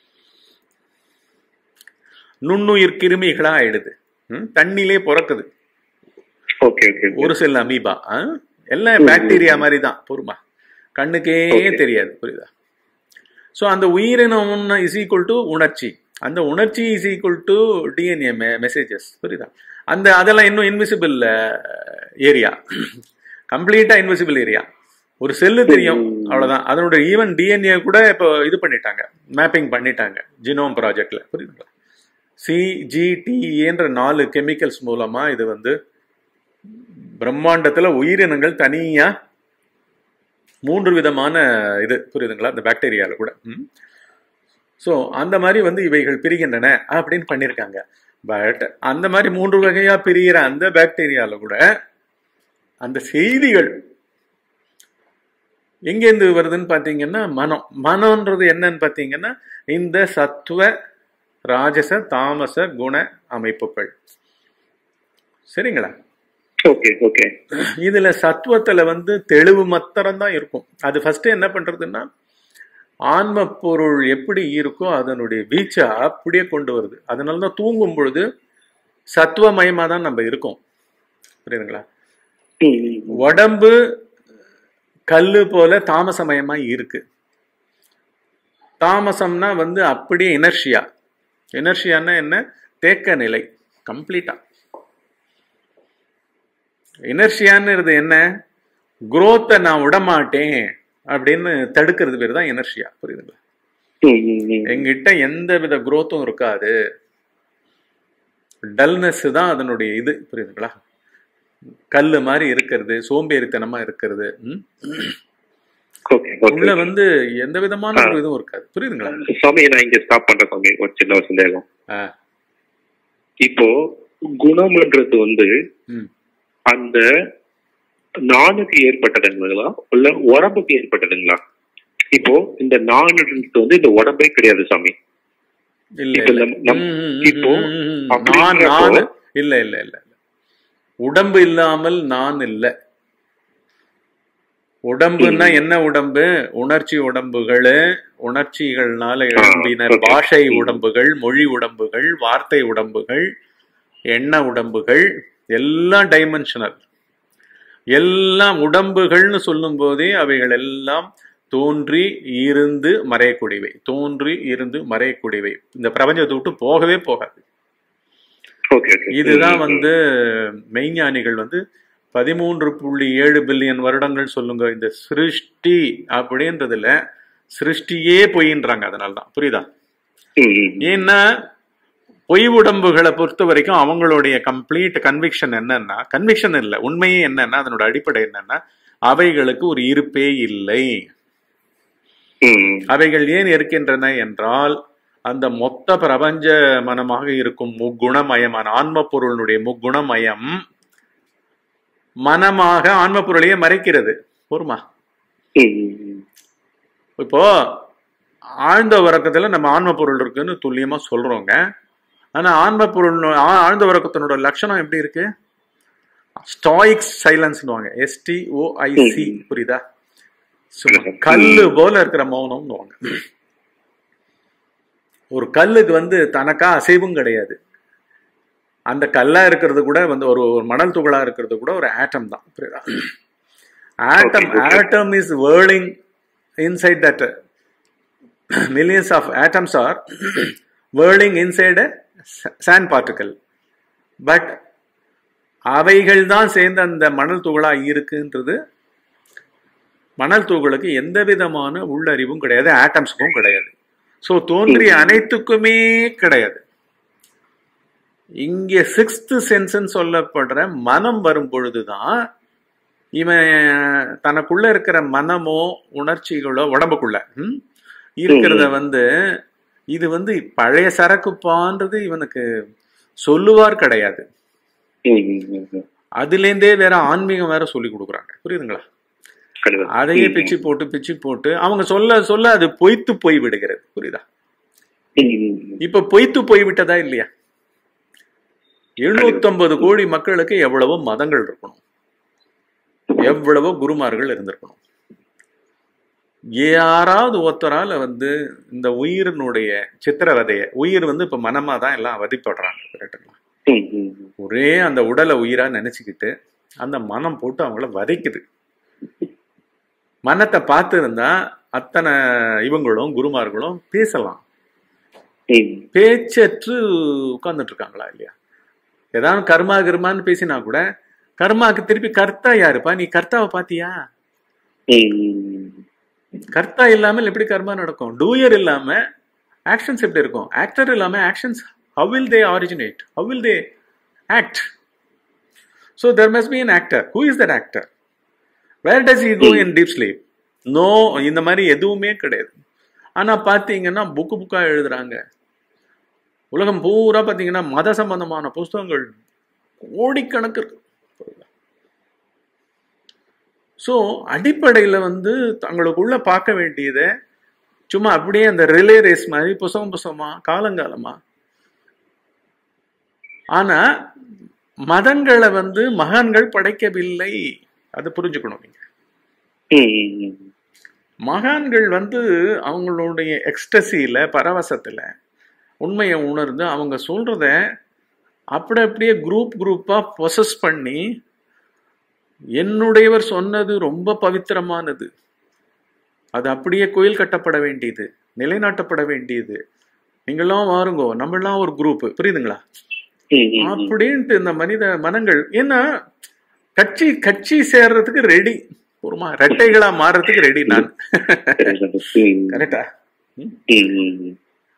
நுண்ணுயிர் கிருமிகளா ஆயிடுது ம்? தண்ணியிலே பிறக்குது ஓகே ஓகே ஓகே. ஒரு செல் அமீபா ஆ? எல்லாம் பாக்டீரியா மாதிரி தான் பொறுமா கண்ணுக்கே Okay. தெரியாது புரியுதா ஸோ அந்த உயிரினம் இஸ் ஈக்குவல் டு உணர்ச்சி அந்த உணர்ச்சி is equal to DNA messages புரியுதா அந்த அதெல்லாம் இன்னும் இன்விசிபிள் ஏரியா கம்ப்ளீட்டா இன்விசிபிள் ஏரியா ஒரு செல்லு தெரியும் ம். அவ்வளவுதான் அதனோட ஈவன் டிஎன்ஏ கூட இப்போ இது பண்ணிட்டாங்க மேப்பிங் பண்ணிட்டாங்க ஜினோம் ப்ராஜெக்ட்ல புரியுதுங்களா சிஜிடிஏன்ற நாலு கெமிக்கல்ஸ் மூலமா இது வந்து பிரம்மாண்டத்துல உயிரினங்கள் தனியா மூன்று விதமான இது புரியுதுங்களா இந்த பாக்டீரியால கூட ஸோ அந்த மாதிரி வந்து இவைகள் பிரிகின்றன அப்படின்னு பண்ணியிருக்காங்க பட் அந்த மாதிரி மூன்று வகையா பிரிகிற அந்த பாக்டீரியால கூட அந்த செய்திகள் எங்கேருந்து வருதுன்னு பார்த்தீங்கன்னா மனம் மனம்ன்றது என்னன்னு பார்த்தீங்கன்னா இந்த சத்துவ ராஜச தாமச குண அமைப்புகள் சரிங்களா ஓகே ஓகே இதுல சத்துவத்துல வந்து தெளிவு மாத்திரம் தான் இருக்கும் அது ஃபர்ஸ்ட் என்ன பண்றதுன்னா ஆன்ம பொருள் எப்படி இருக்கோ அதனுடைய வீச்சை அப்படியே கொண்டு வருது அதனால தான் தூங்கும் பொழுது சத்துவமயமா தான் நம்ம இருக்கோம் புரியுதுங்களா ம், ம். உடம்பு கல்லு போல தாமசமயமா இருக்கு தாமசம்னா வந்து அப்படியே இனர்ஷியா இனர்ஷியான்னா என்ன தேக்க நிலை கம்ப்ளீட்டா இனர்ஷியான்னுறது என்ன குரோத்தை நான் விடமாட்டேன் அப்படின்னு தடுக்கிறது பேர் தான் இனர்ஷியா புரியுதுங்களா ம், ம், ம். எங்கிட்ட எந்த வித குரோத்தும் இருக்காது டல்னஸ் தான் அதனுடைய இது புரியுதுங்களா கல்லு மாதிரி இருக்கிறது சோம்பேறித்தனமா இருக்கிறது ம்? ஓகே ஓகே உள்ள வந்து எந்த விதமான ஒரு இதுவும் இருக்காது புரியுதுங்களா சுவாமி நான் இங்க ஸ்டாப் பண்றேன் சுவாமி ஒரு சின்ன ஒரு சந்தேகம் ஆ, இப்போ குணம்ன்றது வந்து ம். அந்த நானுக்கு ஏற்பட்டதுங்களா இல்ல உடம்புக்கு ஏற்பட்டதுங்களா இப்போ இந்த நானுன்றது வந்து இந்த உடம்பே கிடையாது சாமி இல்ல இப்ப இல்ல நம்- நம்- ம், ம், ம், இப்போ ம், ம், ம். அப்படின்றப்போ- நான் நான் இல்ல இல்ல இல்ல இல்ல உடம்பு இல்லாமல் நான் இல்ல உடம்புன்னா என்ன உடம்பு உணர்ச்சி உடம்புகள் உணர்ச்சிகள்னால எழும்பின okay. பாஷை ம். உடம்புகள் மொழி உடம்புகள் வார்த்தை உடம்புகள் எண்ண உடம்புகள் எல்லாம் டைமென்ஷனல் எல்லாம் உடம்புகள்னு சொல்லும் போதே அவைகள் எல்லாம் தோன்றி இருந்து மறையக்கூடியவை தோன்றி இருந்து மறையக்கூடியவை இந்த பிரபஞ்சத்தை விட்டு போகவே போகாது ஓகே ஓகே இதுதான் வந்து மெய்ஞானிகள் வந்து பதிமூன்று புள்ளி ஏழு பில்லியன் வருடங்கள் சொல்லுங்க இந்த சிருஷ்டி அப்படின்றதுல சிருஷ்டியே பொய்ன்றாங்க அதனால தான் புரியுதா ம், ம். ஏன்னா பொய் உடம்புகளை பொறுத்த வரைக்கும் அவங்களுடைய கம்ப்ளீட் கன்விக்ஷன் என்னன்னா கன்விக்ஷன் இல்லை உண்மையே என்னன்னா அதனோட அடிப்படை என்னன்னா அவைகளுக்கு ஒரு இருப்பே இல்லை ம், அவைகள் ஏன் இருக்கின்றன என்றால் அந்த மொத்த பிரபஞ்ச மனமாக இருக்கும் முக்குணமயமான ஆன்ம பொருளினுடைய முக்குணமயம் மனமாக ஆன்ம பொருளையே மறைக்கிறது பொறுமா ம், ம். இப்போ ஆழ்ந்த உறக்கத்துல நம்ம ஆன்ம பொருள் இருக்குன்னு துல்லியமா சொல்றோங்க ஆனா ஆன்ம பொருள் ஆ- ஆழ்ந்த உறக்கத்தினோட லட்சணம் எப்படி இருக்கு ஸ்டாயிக் சைலன்ஸ்னுவாங்க எஸ்டிஓஐசி புரியுதா சும்மா கல்லு போல இருக்கிற மௌனம்னுவாங்க ஒரு கல்லுக்கு வந்து தனக்கா அசைவும் கிடையாது அந்த கல்லா இருக்கிறது கூட வந்து ஒரு ஒரு மணல் துகளா இருக்கிறது கூட ஒரு ஆட்டம் தான் புரியுதா atom Okay, okay. Atom is whirling inside that millions of atoms are whirling inside a sa- sand particle but அவைகள் தான் சேர்ந்து அந்த மணல் துகளா இருக்குன்றது மணல் துகளுக்கு எந்த விதமான உள்ளறிவும் கிடையாது ஆட்டம்ஸுக்கும் கிடையாது ஸோ தோன்றிய அனைத்துக்குமே கிடையாது இங்கே சிக்ஸ்த் சென்ஸ்ன்னு சொல்லப்படுற மனம் வரும் பொழுதுதான் இவன் தனக்குள்ள இருக்கிற மனமோ உணர்ச்சிகளோ உடம்புக்குள்ள ம், இருக்கிறத வந்து இது வந்து பழைய சரக்குப்பான்றது இவனுக்கு சொல்லுவார் கிடையாது ம், ம், ம், ம். அதுலேருந்தே வேற ஆன்மீகம் வேற சொல்லி கொடுக்குறாங்க புரியுதுங்களா கண்டிப்பா. அதையே ம், பிச்சு போட்டு பிச்சு போட்டு அவங்க சொல்ல சொல்ல அது பொய்த்து போய் விடுகிறது புரியுதா ம், ம், ம். இப்ப பொய்த்து போய் விட்டதா இல்லையா எழுநூத்தம்பது கோடி மக்களுக்கு எவ்வளவோ மதங்கள் இருக்கணும் எவ்வளவோ குருமார்கள் இருந்திருக்கணும் யாராவது ஒருத்தரால வந்து இந்த உயிரினுடைய சித்திரவதைய உயிர் வந்து இப்ப மனமா தான் எல்லாம் அவதிப்படுறாங்க கரெக்டுங்களா ம், ம், ம். ஒரே அந்த உடலை உயிரா நினைச்சுக்கிட்டு அந்த மனம் போட்டு அவங்கள வதைக்குது மனத்தை பார்த்து இருந்தா அத்தனை இவங்களும் குருமார்களும் பேசலாம் ம், பேச்சற்று உட்கார்ந்துட்டு இருக்காங்களா இல்லையா ஏதாவது கர்மா கர்மான்னு பேசினா கூட கர்மாக்கு திருப்பி கர்த்தா யாருப்பா நீ கர்த்தாவை பாத்தியா ம், ம், ம். கர்த்தா இல்லாமல் எப்படி கர்மா நடக்கும் டூயர் இல்லாம ஆக்ஷன்ஸ் எப்படி இருக்கும் ஆக்டர் இல்லாம actions how will they originate how will they act so there must be an actor who is that actor where does he go in deep sleep no இந்த மாதிரி எதுவுமே கிடையாது ஆனா பாத்தீங்கன்னா புக்கு புக்கா எழுதுறாங்க உலகம் பூரா பாத்தீங்கன்னா மத சம்பந்தமான புஸ்தகங்கள் கோடிக்கணக்கு இருக்கு ஸோ அடிப்படையில் வந்து தங்களுக்குள்ள பார்க்க வேண்டியதை சும்மா அப்படியே அந்த ரிலே ரேஸ் மாதிரி புசகம் புசகமா காலங்காலமா ஆனா மதங்களை வந்து மகான்கள் படைக்கவில்லை அது புரிஞ்சுக்கணும் நீங்க ம், ம், ம். மகான்கள் வந்து அவங்களுடைய எக்ஸ்டசியில பரவசத்துல உண்மையை உணர்ந்து அவங்க சொல்றத அப்படி அப்படியே குரூப் குரூப்பா பொசஸ் பண்ணி என்னுடையவர் சொன்னது ரொம்ப பவித்திரமானது அது அப்படியே கோயில் கட்டப்பட வேண்டியது நிலைநாட்டப்பட வேண்டியது நீங்களாம் வாருங்கோ நம்மளாம் ஒரு குரூப் புரியுதுங்களா ம், ம், ம். அப்படின்ட்டு இந்த மனித மனங்கள் ஏன்னா கட்சி கட்சி சேர்றதுக்கு ரெடி ஒருமா ரெட்டைகளா மாறுறதுக்கு ரெடி நான் ம், கரெக்டா ம், ம், ம்.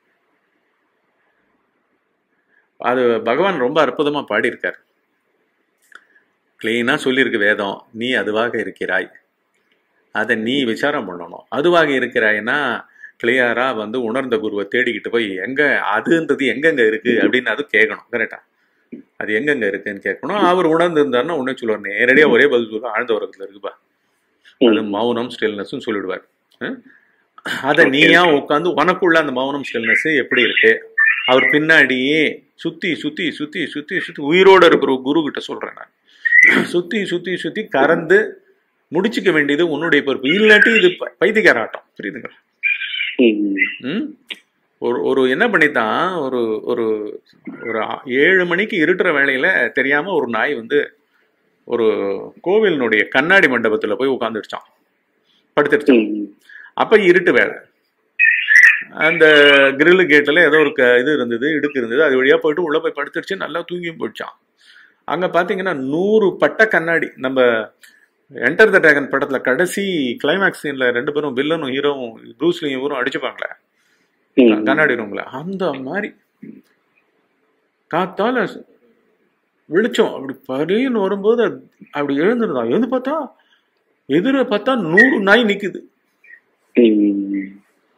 அது பகவான் ரொம்ப அற்புதமா பாடியிருக்கார் கிளீனா சொல்லியிருக்கு வேதம் நீ அதுவாக இருக்கிறாய் அதை நீ விசாரம் பண்ணணும் அதுவாக இருக்கிறாய்னா கிளியரா வந்து உணர்ந்த குருவை தேடிக்கிட்டு போய் எங்க அதுன்றது எங்கெங்க இருக்கு அப்படின்னு அது கேட்கணும் கரெக்டா அது எங்கெங்க இருக்குன்னு கேட்கணும் அவர் உணர்ந்து இருந்தாருன்னா உடனே சொல்லுவார் நேரடியா ஒரே பதில் சொல்லுவார் ஆழ்ந்த உறக்கத்துல இருக்குப்பா அது மௌனம் ஸ்டில்னஸ்ன்னு சொல்லிடுவார் அஹ்? அதை நீயா உட்காந்து உனக்குள்ள அந்த மௌனம் ஸ்டில்னஸ் எப்படி இருக்கு அவர் பின்னாடியே சுத்தி சுத்தி சுத்தி சுத்தி சுத்தி உயிரோட இருக்கிற ஒரு குரு கிட்ட சொல்றேன் நான் சுத்தி சுத்தி சுத்தி கறந்து முடிச்சுக்க வேண்டியது உன்னுடைய பொறுப்பு இல்லாட்டி இது ப- பைத்தியக்கார ஆட்டம் புரியுதுங்களா ம், ம். ம்? ஒரு ஒரு என்ன பண்ணித்தான் ஒரு ஒரு ஒரு ஆ- ஏழு மணிக்கு இருட்டுற வேளையில தெரியாம ஒரு நாய் வந்து ஒரு கோவிலினுடைய கண்ணாடி மண்டபத்துல போய் உட்காந்துருச்சான் படுத்துருச்சான் ம், ம். அப்ப இருட்டு வேலை அந்த கிரில் கேட்டில் ஏதோ ஒரு க- இது இருந்தது இடுக்கு இருந்தது அது வழியா போயிட்டு உள்ள போய் படுத்துருச்சு நல்லா தூங்கியும் போயிடுச்சான் அங்க பாத்தீங்கன்னா நூறு பட்ட கண்ணாடி நம்ம என்டர் த டிராகன் படத்துல கடைசி கிளைமேக்ஸ் சீன்ல ரெண்டு பேரும் வில்லனும் ஹீரோவும் ப்ரூஸ்லியும் இவரும் அடிச்சுப்பாங்களே ம், கண்ணாடி ரூம்ல அந்த மாதிரி காத்தால வெளிச்சம் அப்படி பரின்னு வரும்போது அது அப்படி எழுந்திருந்தான் எழுந்து பார்த்தா எதிர பார்த்தா நூறு நாய் நிக்குது ம், ம்.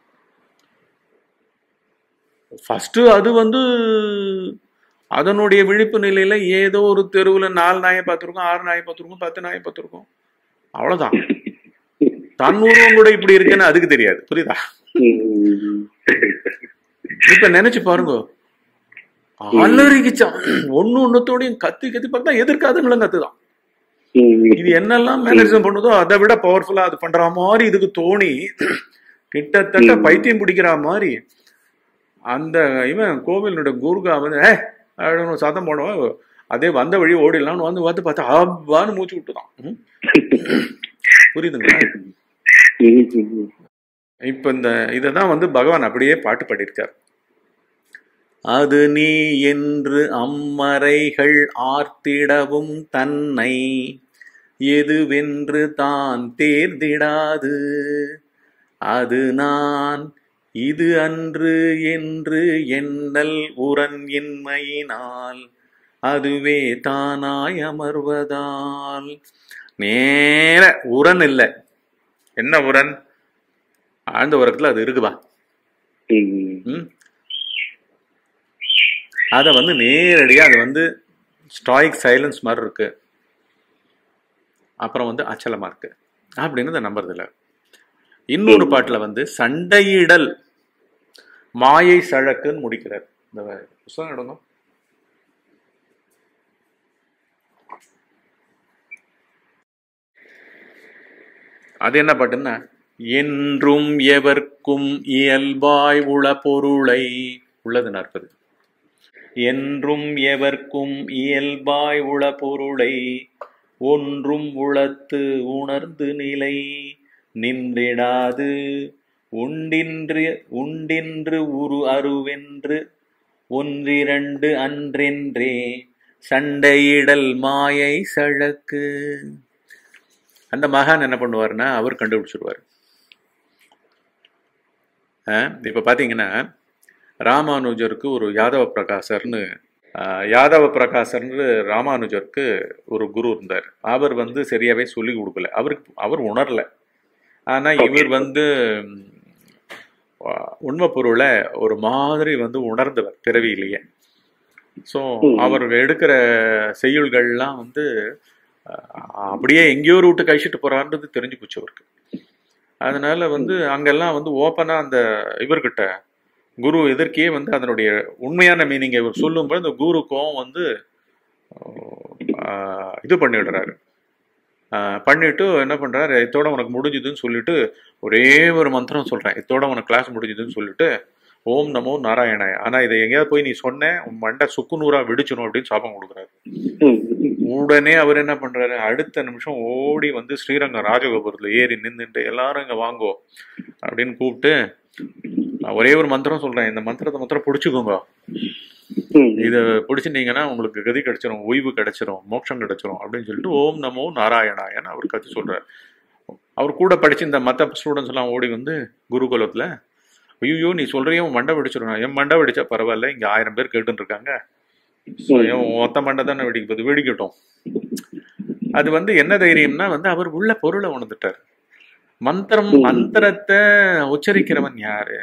ஃபர்ஸ்ட் அது வந்து அதனுடைய விழிப்பு நிலையில ஏதோ ஒரு தெருவுல நாலு நாயை பார்த்துருக்கோம் ஆறு நாயை பார்த்துருக்கோம் பத்து நாயை பார்த்துருக்கோம் அவ்வளவுதான் தன் உருவம் கூட இப்படி இருக்குன்னு அதுக்கு தெரியாது புரியுதா ம், ம். இப்ப நினைச்சு பாருங்க அலறிக்கிச்சான் ஒண்ணு ஒண்ணுத்தோடையும் கத்தி கத்தி பார்த்தா எதிர்க்காதுங்களும் கத்துதான் ம். இது என்னெல்லாம் மேனரிசம் பண்ணுதோ அதை விட பவர்ஃபுல்லா அது பண்ற மாதிரி இதுக்கு தோணி கிட்டத்தட்ட ம். பைத்தியம் பிடிக்கிற மாதிரி அந்த இவன் கோவிலோட குருகா வந்து ஏ அப்படின்னு சத்தம் போடுவோம் அதே வந்த வழி ஓடிடலாம்னு வந்து வந்து பார்த்தா அவ்வான்னு மூச்சு விட்டுதான் ம். புரியுதுங்களா ம், ம், இப்ப இந்த இததான் வந்து பகவான் அப்படியே பாட்டு பாடியிருக்கார் அது நீ என்று அம்மறைகள் ஆர்த்திடவும் தன்னை எதுவென்று தான் தேர்ந்திடாது அது நான் இது அன்று என்று எண்ணல் உரன் இன்மையினால் அதுவே தானாய் அமர்வதால் நேர உரன் இல்லை என்ன உரன் ஆழ்ந்த உரத்துல அது இருக்குதா ம். ம் அதை வந்து நேரடியாக அது வந்து ஸ்டாயிக் சைலன்ஸ் மாதிரி இருக்கு அப்புறம் வந்து அச்சலமா இருக்கு அப்படின்னு அதை நம்புறது இல்ல இன்னொரு பாட்டுல வந்து சண்டையிடல் மாயை சழக்குன்னு முடிக்கிறார் இந்த புஸ்தகம் எடுங்க அது என்ன பாட்டுன்னா என்றும் எவர்க்கும் இயல்பாய் உள பொருளை உள்ளது நாற்பது என்றும் எவர்க்கும் இயல்பாய் உள பொருளை ஒன்றும் உளத்து உணர்ந்து நிலை நின்றிடாது உண்டின்று உண்டின்று உரு அருவென்று ஒன்றிரண்டு அன்றென்றே சண்டையிடல் மாயை சழக்கு அந்த மகான் என்ன பண்ணுவாருன்னா அவர் கண்டுபிடிச்சிருவார் இப்போ பார்த்தீங்கன்னா ராமானுஜருக்கு ஒரு யாதவ பிரகாசர்னு ஆஹ், யாதவ பிரகாசர்னு ராமானுஜருக்கு ஒரு குரு இருந்தார் அவர் வந்து சரியாவே சொல்லி கொடுக்கல அவருக்கு அவர் உணரல ஆனா இவர் வந்து ம், ஆஹ், உண்மை பொருளை ஒரு மாதிரி வந்து உணர்ந்தவர் பிறவியிலேயே ஸோ ம். அவர் எடுக்கிற செய்யுள்கள்லாம் வந்து ஆஹ், அப்படியே எங்கேயோ ஒரு விட்டு கழிச்சிட்டு போறான்றது தெரிஞ்சு போச்சு அவருக்கு அதனால வந்து அங்கெல்லாம் வந்து ஓப்பனா அந்த இவர்கிட்ட குரு எதிர்க்கே வந்து அதனுடைய உண்மையான மீனிங்கை இவர் சொல்லும்போது அந்த குருக்கும் வந்து ஆஹ், இது பண்ணிடுறாரு ஆஹ், பண்ணிட்டு என்ன பண்றாரு இதோட உனக்கு முடிஞ்சுதுன்னு சொல்லிட்டு ஒரே ஒரு மந்திரம் சொல்றேன் இதோட உனக்கு கிளாஸ் முடிஞ்சுதுன்னு சொல்லிட்டு ஓம் நமோ நாராயணாய ஆனா இதை எங்கேயாவது போய் நீ சொன்ன உன் மண்டை சுக்கு நூறா வெடிச்சிடும் அப்படின்னு சாபம் கொடுக்குறாரு ம். உடனே அவர் என்ன பண்றாரு அடுத்த நிமிஷம் ஓடி வந்து ஸ்ரீரங்கம் ராஜகோபுரத்துல ஏறி நின்றுட்டு எல்லாரும் இங்க வாங்கோ அப்படின்னு கூப்பிட்டு நான் ஒரே ஒரு மந்திரம் சொல்றேன் இந்த மந்திரத்தை மாத்திரம் பிடிச்சுக்கோங்க ம். இதை பிடிச்சிட்டீங்கன்னா உங்களுக்கு கதி கிடைச்சிரும் ஓய்வு கிடைச்சிரும் மோட்சம் கிடைச்சிரும் அப்படின்னு சொல்லிட்டு ஓம் நமோ நாராயணாயன்னு அவர் கத்து சொல்றாரு அவர் கூட படிச்சு இந்த மற்ற ஸ்டூடெண்ட்ஸ் எல்லாம் ஓடி வந்து குருகுலத்துல ஐயோ நீ சொல்றியே உன் மண்டை வெடிச்சிரும் என் மண்டை வெடிச்சா பரவாயில்ல இங்க ஆயிரம் பேர் கேட்டுட்டு இருக்காங்க ஸோ என் ஒத்த மண்டை தானே வெடிக்க போகுது வெடிக்கட்டும் அது வந்து என்ன தைரியம்னா வந்து அவர் உள்ள பொருளை உணர்ந்துட்டார் மந்திரம் ம். மந்திரத்தை உச்சரிக்கிறவன் யாரு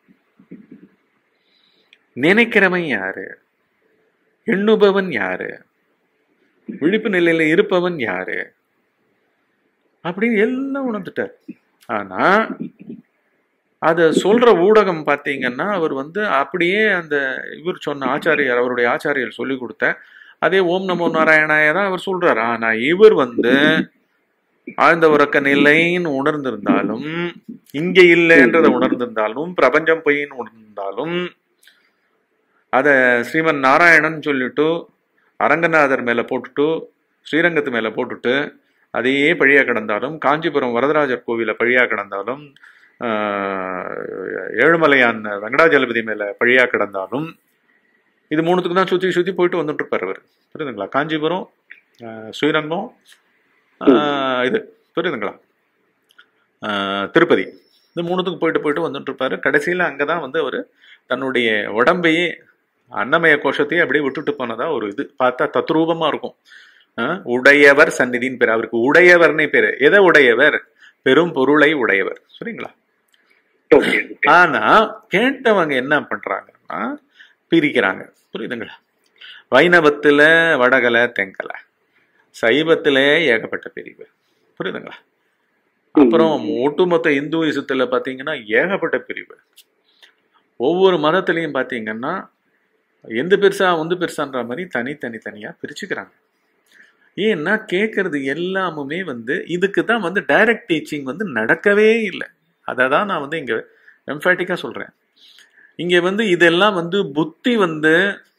நினைக்கிறவன் யாரு எண்ணுபவன் யாரு விழிப்பு நிலையில இருப்பவன் யாரு அப்படின்னு எல்லாம் உணர்ந்துட்டார் ஆனா அத சொல்ற ஊடகம் பாத்தீங்கன்னா அவர் வந்து அப்படியே அந்த இவர் சொன்ன ஆச்சாரியார் அவருடைய ஆச்சாரியர் சொல்லி கொடுத்த அதே ஓம் நமோ நாராயணாய தான் அவர் சொல்றாரு ஆனா இவர் வந்து ஆழ்ந்த உறக்க நிலைன்னு உணர்ந்திருந்தாலும் இங்க இல்லைன்றத உணர்ந்திருந்தாலும் பிரபஞ்சம் பொய்ன்னு உணர்ந்திருந்தாலும் அத ஸ்ரீமன் நாராயணன் சொல்லிட்டு அரங்கநாதர் மேல போட்டுட்டு ஸ்ரீரங்கத்து மேல போட்டுட்டு அதையே பழியா கிடந்தாலும் காஞ்சிபுரம் வரதராஜர் கோவில பழியா கிடந்தாலும் ஆஹ், ஏழுமலையான் வெங்கடாஜலபதி மேல பழியா கிடந்தாலும் இது மூணுத்துக்கு தான் சுத்தி சுத்தி போயிட்டு வந்துட்டு இருப்பார் அவர் புரியுதுங்களா காஞ்சிபுரம் ஆஹ், ஸ்ரீரங்கம் ஆஹ், இது புரியுதுங்களா ஆஹ், திருப்பதி இந்த மூணுத்துக்கு போயிட்டு போயிட்டு வந்துட்டு இருப்பாரு கடைசியில அங்கதான் வந்து அவர் தன்னுடைய உடம்பையே அன்னமய கோஷத்தையே அப்படியே விட்டுட்டு போனதா ஒரு இது பார்த்தா தத்ரூபமா இருக்கும் ஆஹ், உடையவர் சந்நிதின்னு பேர் அவருக்கு உடையவர்னே பேரு எதை உடையவர் பெரும் பொருளை உடையவர் சரிங்களா ஓகே ஓகே ஆனா கேட்டவங்க என்ன பண்றாங்கன்னா பிரிக்கிறாங்க புரியுதுங்களா வைணவத்துல வடகலை தெங்கலை சைவத்துல ஏகப்பட்ட பிரிவு புரியுதுங்களா அப்புறம் ஒட்டுமொத்த இந்துயிசத்துல பாத்தீங்கன்னா ஏகப்பட்ட பிரிவு ஒவ்வொரு மதத்திலையும் பாத்தீங்கன்னா எந்த பெருசா வந்து பெருசான்ற மாதிரி தனி தனி தனியா பிரிச்சுக்கிறாங்க ஏன்னா கேட்கறது எல்லாமுமே வந்து இதுக்கு தான் வந்து டைரக்ட் டீச்சிங் வந்து நடக்கவே இல்லை அதை தான் நான் வந்து இங்கே எம்ஃபேட்டிக்காக சொல்கிறேன் இங்கே வந்து இதெல்லாம் வந்து புத்தி வந்து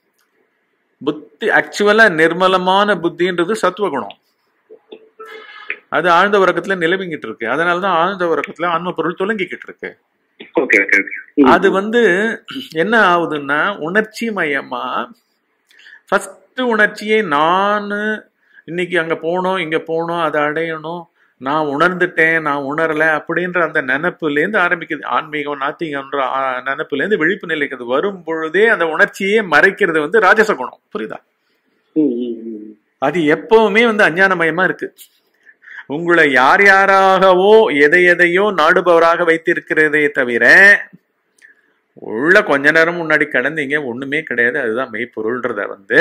புத்தி ஆக்சுவலாக நிர்மலமான புத்தின்றது சத்துவகுணம் அது ஆழ்ந்த உறக்கத்துல நிலவிங்கிட்டு இருக்கு அதனால தான் ஆழ்ந்த உறக்கத்துல ஆன்ம பொருள் துலங்கிக்கிட்டு இருக்கு ஓகே ஓகே ஓகே அது வந்து என்ன ஆகுதுன்னா உணர்ச்சி மயமா ஃபர்ஸ்ட் உணர்ச்சியை நான் இன்னைக்கு அங்க போனோம் இங்க போனோம் அதை அடையணும் நான் உணர்ந்துட்டேன் நான் உணரல அப்படின்ற அந்த நினப்புலேருந்து ஆரம்பிக்குது ஆன்மீகம் நாத்திகம்ன்ற ஆ- நினப்புலேருந்து விழிப்பு நிலைக்கு அது வரும் பொழுதே அந்த உணர்ச்சியே மறைக்கிறது வந்து ராஜச குணம் புரியுதா ம், ம், ம். அது எப்பவுமே வந்து அஞ்ஞானமயமா இருக்கு உங்களை யார் யாராகவோ எதை எதையோ நாடுபவராக வைத்திருக்கிறதே தவிர உள்ள கொஞ்ச நேரம் முன்னாடி கடந்தீங்க ஒண்ணுமே கிடையாது அதுதான் மெய்ப்பொருள்ன்றத வந்து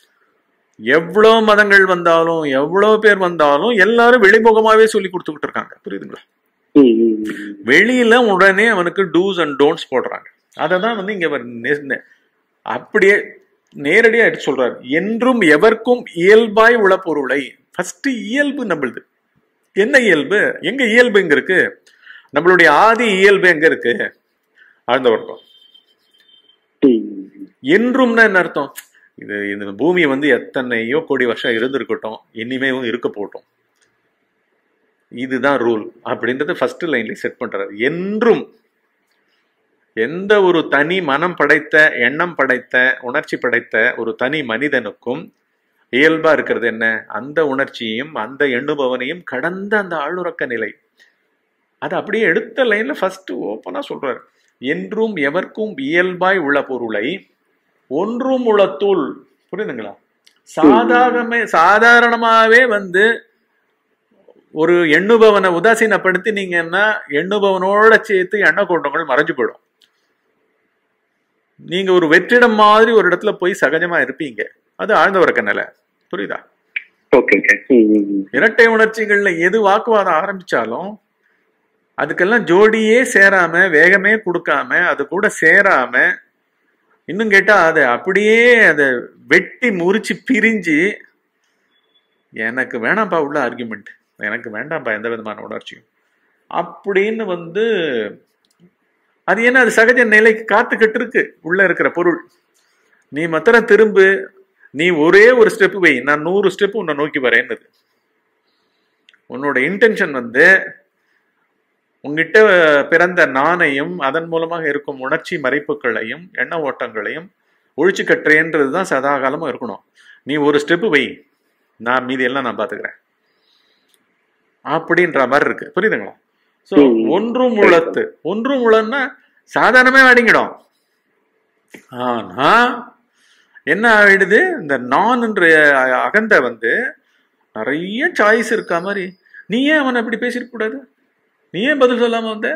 எவ்வளோ மதங்கள் வந்தாலும் எவ்வளோ பேர் வந்தாலும் எல்லாரும் வெளிமுகமாவே சொல்லி கொடுத்துக்கிட்டு இருக்காங்க புரியுதுங்களா ம், ம், ம். வெளியில உடனே அவனுக்கு டூஸ் அண்ட் டோன்ட்ஸ் போடுறாங்க அதை தான் வந்து இங்க அவர் நெ- நெ- அப்படியே நேரடியா எடுத்து சொல்றாரு என்றும் எவர்க்கும் இயல்பாய் உள்ள பொருளை ஃபர்ஸ்ட் இயல்பு நம்மளுது என்ன இயல்பு எங்க இயல்பு எங்க இருக்கு நம்மளுடைய ஆதி இயல்பு எங்க இருக்கு ஆழ்ந்த வர்க்கம் ம், ம். என்றும்னா என்ன அர்த்தம் இது இந்த பூமி வந்து எத்தனையோ கோடி வருஷம் இருந்திருக்கட்டும் இனிமேவும் இருக்க போகட்டும் இதுதான் ரூல் அப்படின்றது ஃபர்ஸ்ட் லைன்ல செட் பண்றாரு என்றும் எந்த ஒரு தனி மனம் படைத்த எண்ணம் படைத்த உணர்ச்சி படைத்த ஒரு தனி மனிதனுக்கும் இயல்பா இருக்கிறது என்ன அந்த உணர்ச்சியையும் அந்த எண்ணுபவனையும் கடந்த அந்த ஆளுறக்க நிலை அது அப்படியே எடுத்த லைன்ல ஃபர்ஸ்ட் ஓப்பனா சொல்றாரு என்றும் எவர்க்கும் இயல்பாய் உள்ள பொருளை ஒன்றும் உளத்துள் புரியுதுங்களா சாதாரணமே சாதாரணமாவே வந்து ஒரு எண்ணுபவனை உதாசீனப்படுத்தினீங்கன்னா எண்ணுபவனோட சேர்த்து எண்ண கூட்டங்கள் மறைஞ்சு போயிடும் நீங்க ஒரு வெற்றிடம் மாதிரி ஒரு இடத்துல போய் சகஜமா இருப்பீங்க அது ஆழ்ந்த உறக்க நிலை புரியுதா ஓகே ஓகே ம், ம், ம். இரட்டை உணர்ச்சிகள்ல எது வாக்குவாதம் ஆரம்பிச்சாலும் அதுக்கெல்லாம் ஜோடியே சேராம வேகமே கொடுக்காம அது கூட சேராம இன்னும் கேட்டா அதை அப்படியே அதை வெட்டி முறிச்சு பிரிஞ்சு எனக்கு வேணாம்ப்பா உள்ள ஆர்குமெண்ட் எனக்கு வேண்டாம்ப்பா எந்த விதமான உணர்ச்சியும் அப்படின்னு வந்து அது என்ன அது சகஜ நிலைக்கு காத்துக்கிட்டு இருக்கு உள்ள இருக்கிற பொருள் நீ மாத்திரம் திரும்பு நீ ஒரே ஒரு ஸ்டெப் வை நான் நூறு ஸ்டெப் உன்னை நோக்கி வரேன்னுது உன்னோட இன்டென்ஷன் வந்து உங்ககிட்ட பிறந்த நாணையும் அதன் மூலமாக இருக்கும் உணர்ச்சி மறைப்புகளையும் எண்ண ஓட்டங்களையும் ஒழிச்சு கட்டுறேன்றது தான் சதா காலமும் இருக்கணும் நீ ஒரு ஸ்டெப் வை நான் மீதி எல்லாம் நான் பாத்துக்கிறேன் அப்படின்ற மாதிரி இருக்கு புரியுதுங்களா ஸோ ம். ஒன்றும் உளத்து ஒன்றும் உளன்னா சாதாரணமே அடங்கிடும் ஆனா என்ன ஆயிடுது இந்த நான்ன்ற அகந்த வந்து நிறைய சாய்ஸ் இருக்கா மாதிரி நீ ஏன் அவனை இப்படி பேசிருக்க கூடாது நீ ஏன் பதில் சொல்லாம வந்த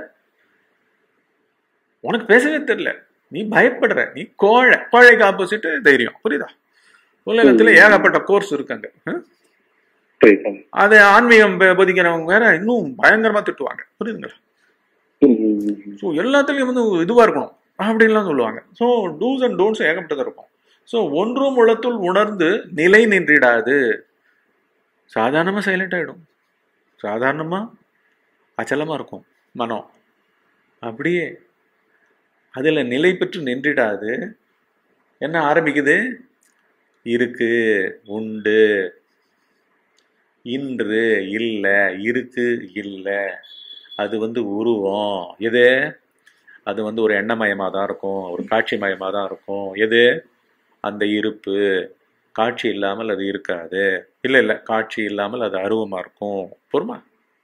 உனக்கு பேசவே தெரியல நீ பயப்படுற நீ கோழை கோழைக்கு ஆப்போசிட் தைரியம் புரியுதா உலகத்துல ஏகப்பட்ட கோர்ஸ் இருக்காங்க ஹம்? புரியுது அது ஆன்மீகம் ப- போதிக்கிறவங்க வேற இன்னும் பயங்கரமா திட்டுவாங்க புரியுதுங்களா ம், ம், ம். ஸோ எல்லாத்துலேயும் வந்து இதுவாக இருக்கணும் அப்படின்லாம் சொல்லுவாங்க ஸோ டூஸ் அண்ட் டோன்ட்ஸ் ஏகப்பட்டது இருக்கும் ஸோ ஒன்றும் உளத்துள் உணர்ந்து நிலை நின்றிடாது சாதாரணமாக சைலண்ட் ஆகிடும் சாதாரணமாக அச்சலமாக இருக்கும் மனம் அப்படியே அதில் நிலை பெற்று நின்றிடாது என்ன ஆரம்பிக்குது இருக்கு உண்டு இன்று இல்லை இருக்கு இல்லை அது வந்து உருவம் எது அது வந்து ஒரு எண்ணமயமாக தான் இருக்கும் ஒரு காட்சி மயமாக தான் இருக்கும் எது அந்த இருப்பு காட்சி இல்லாமல் அது இருக்காது இல்லை இல்லை காட்சி இல்லாமல் அது அருவமாக இருக்கும் பொறுமா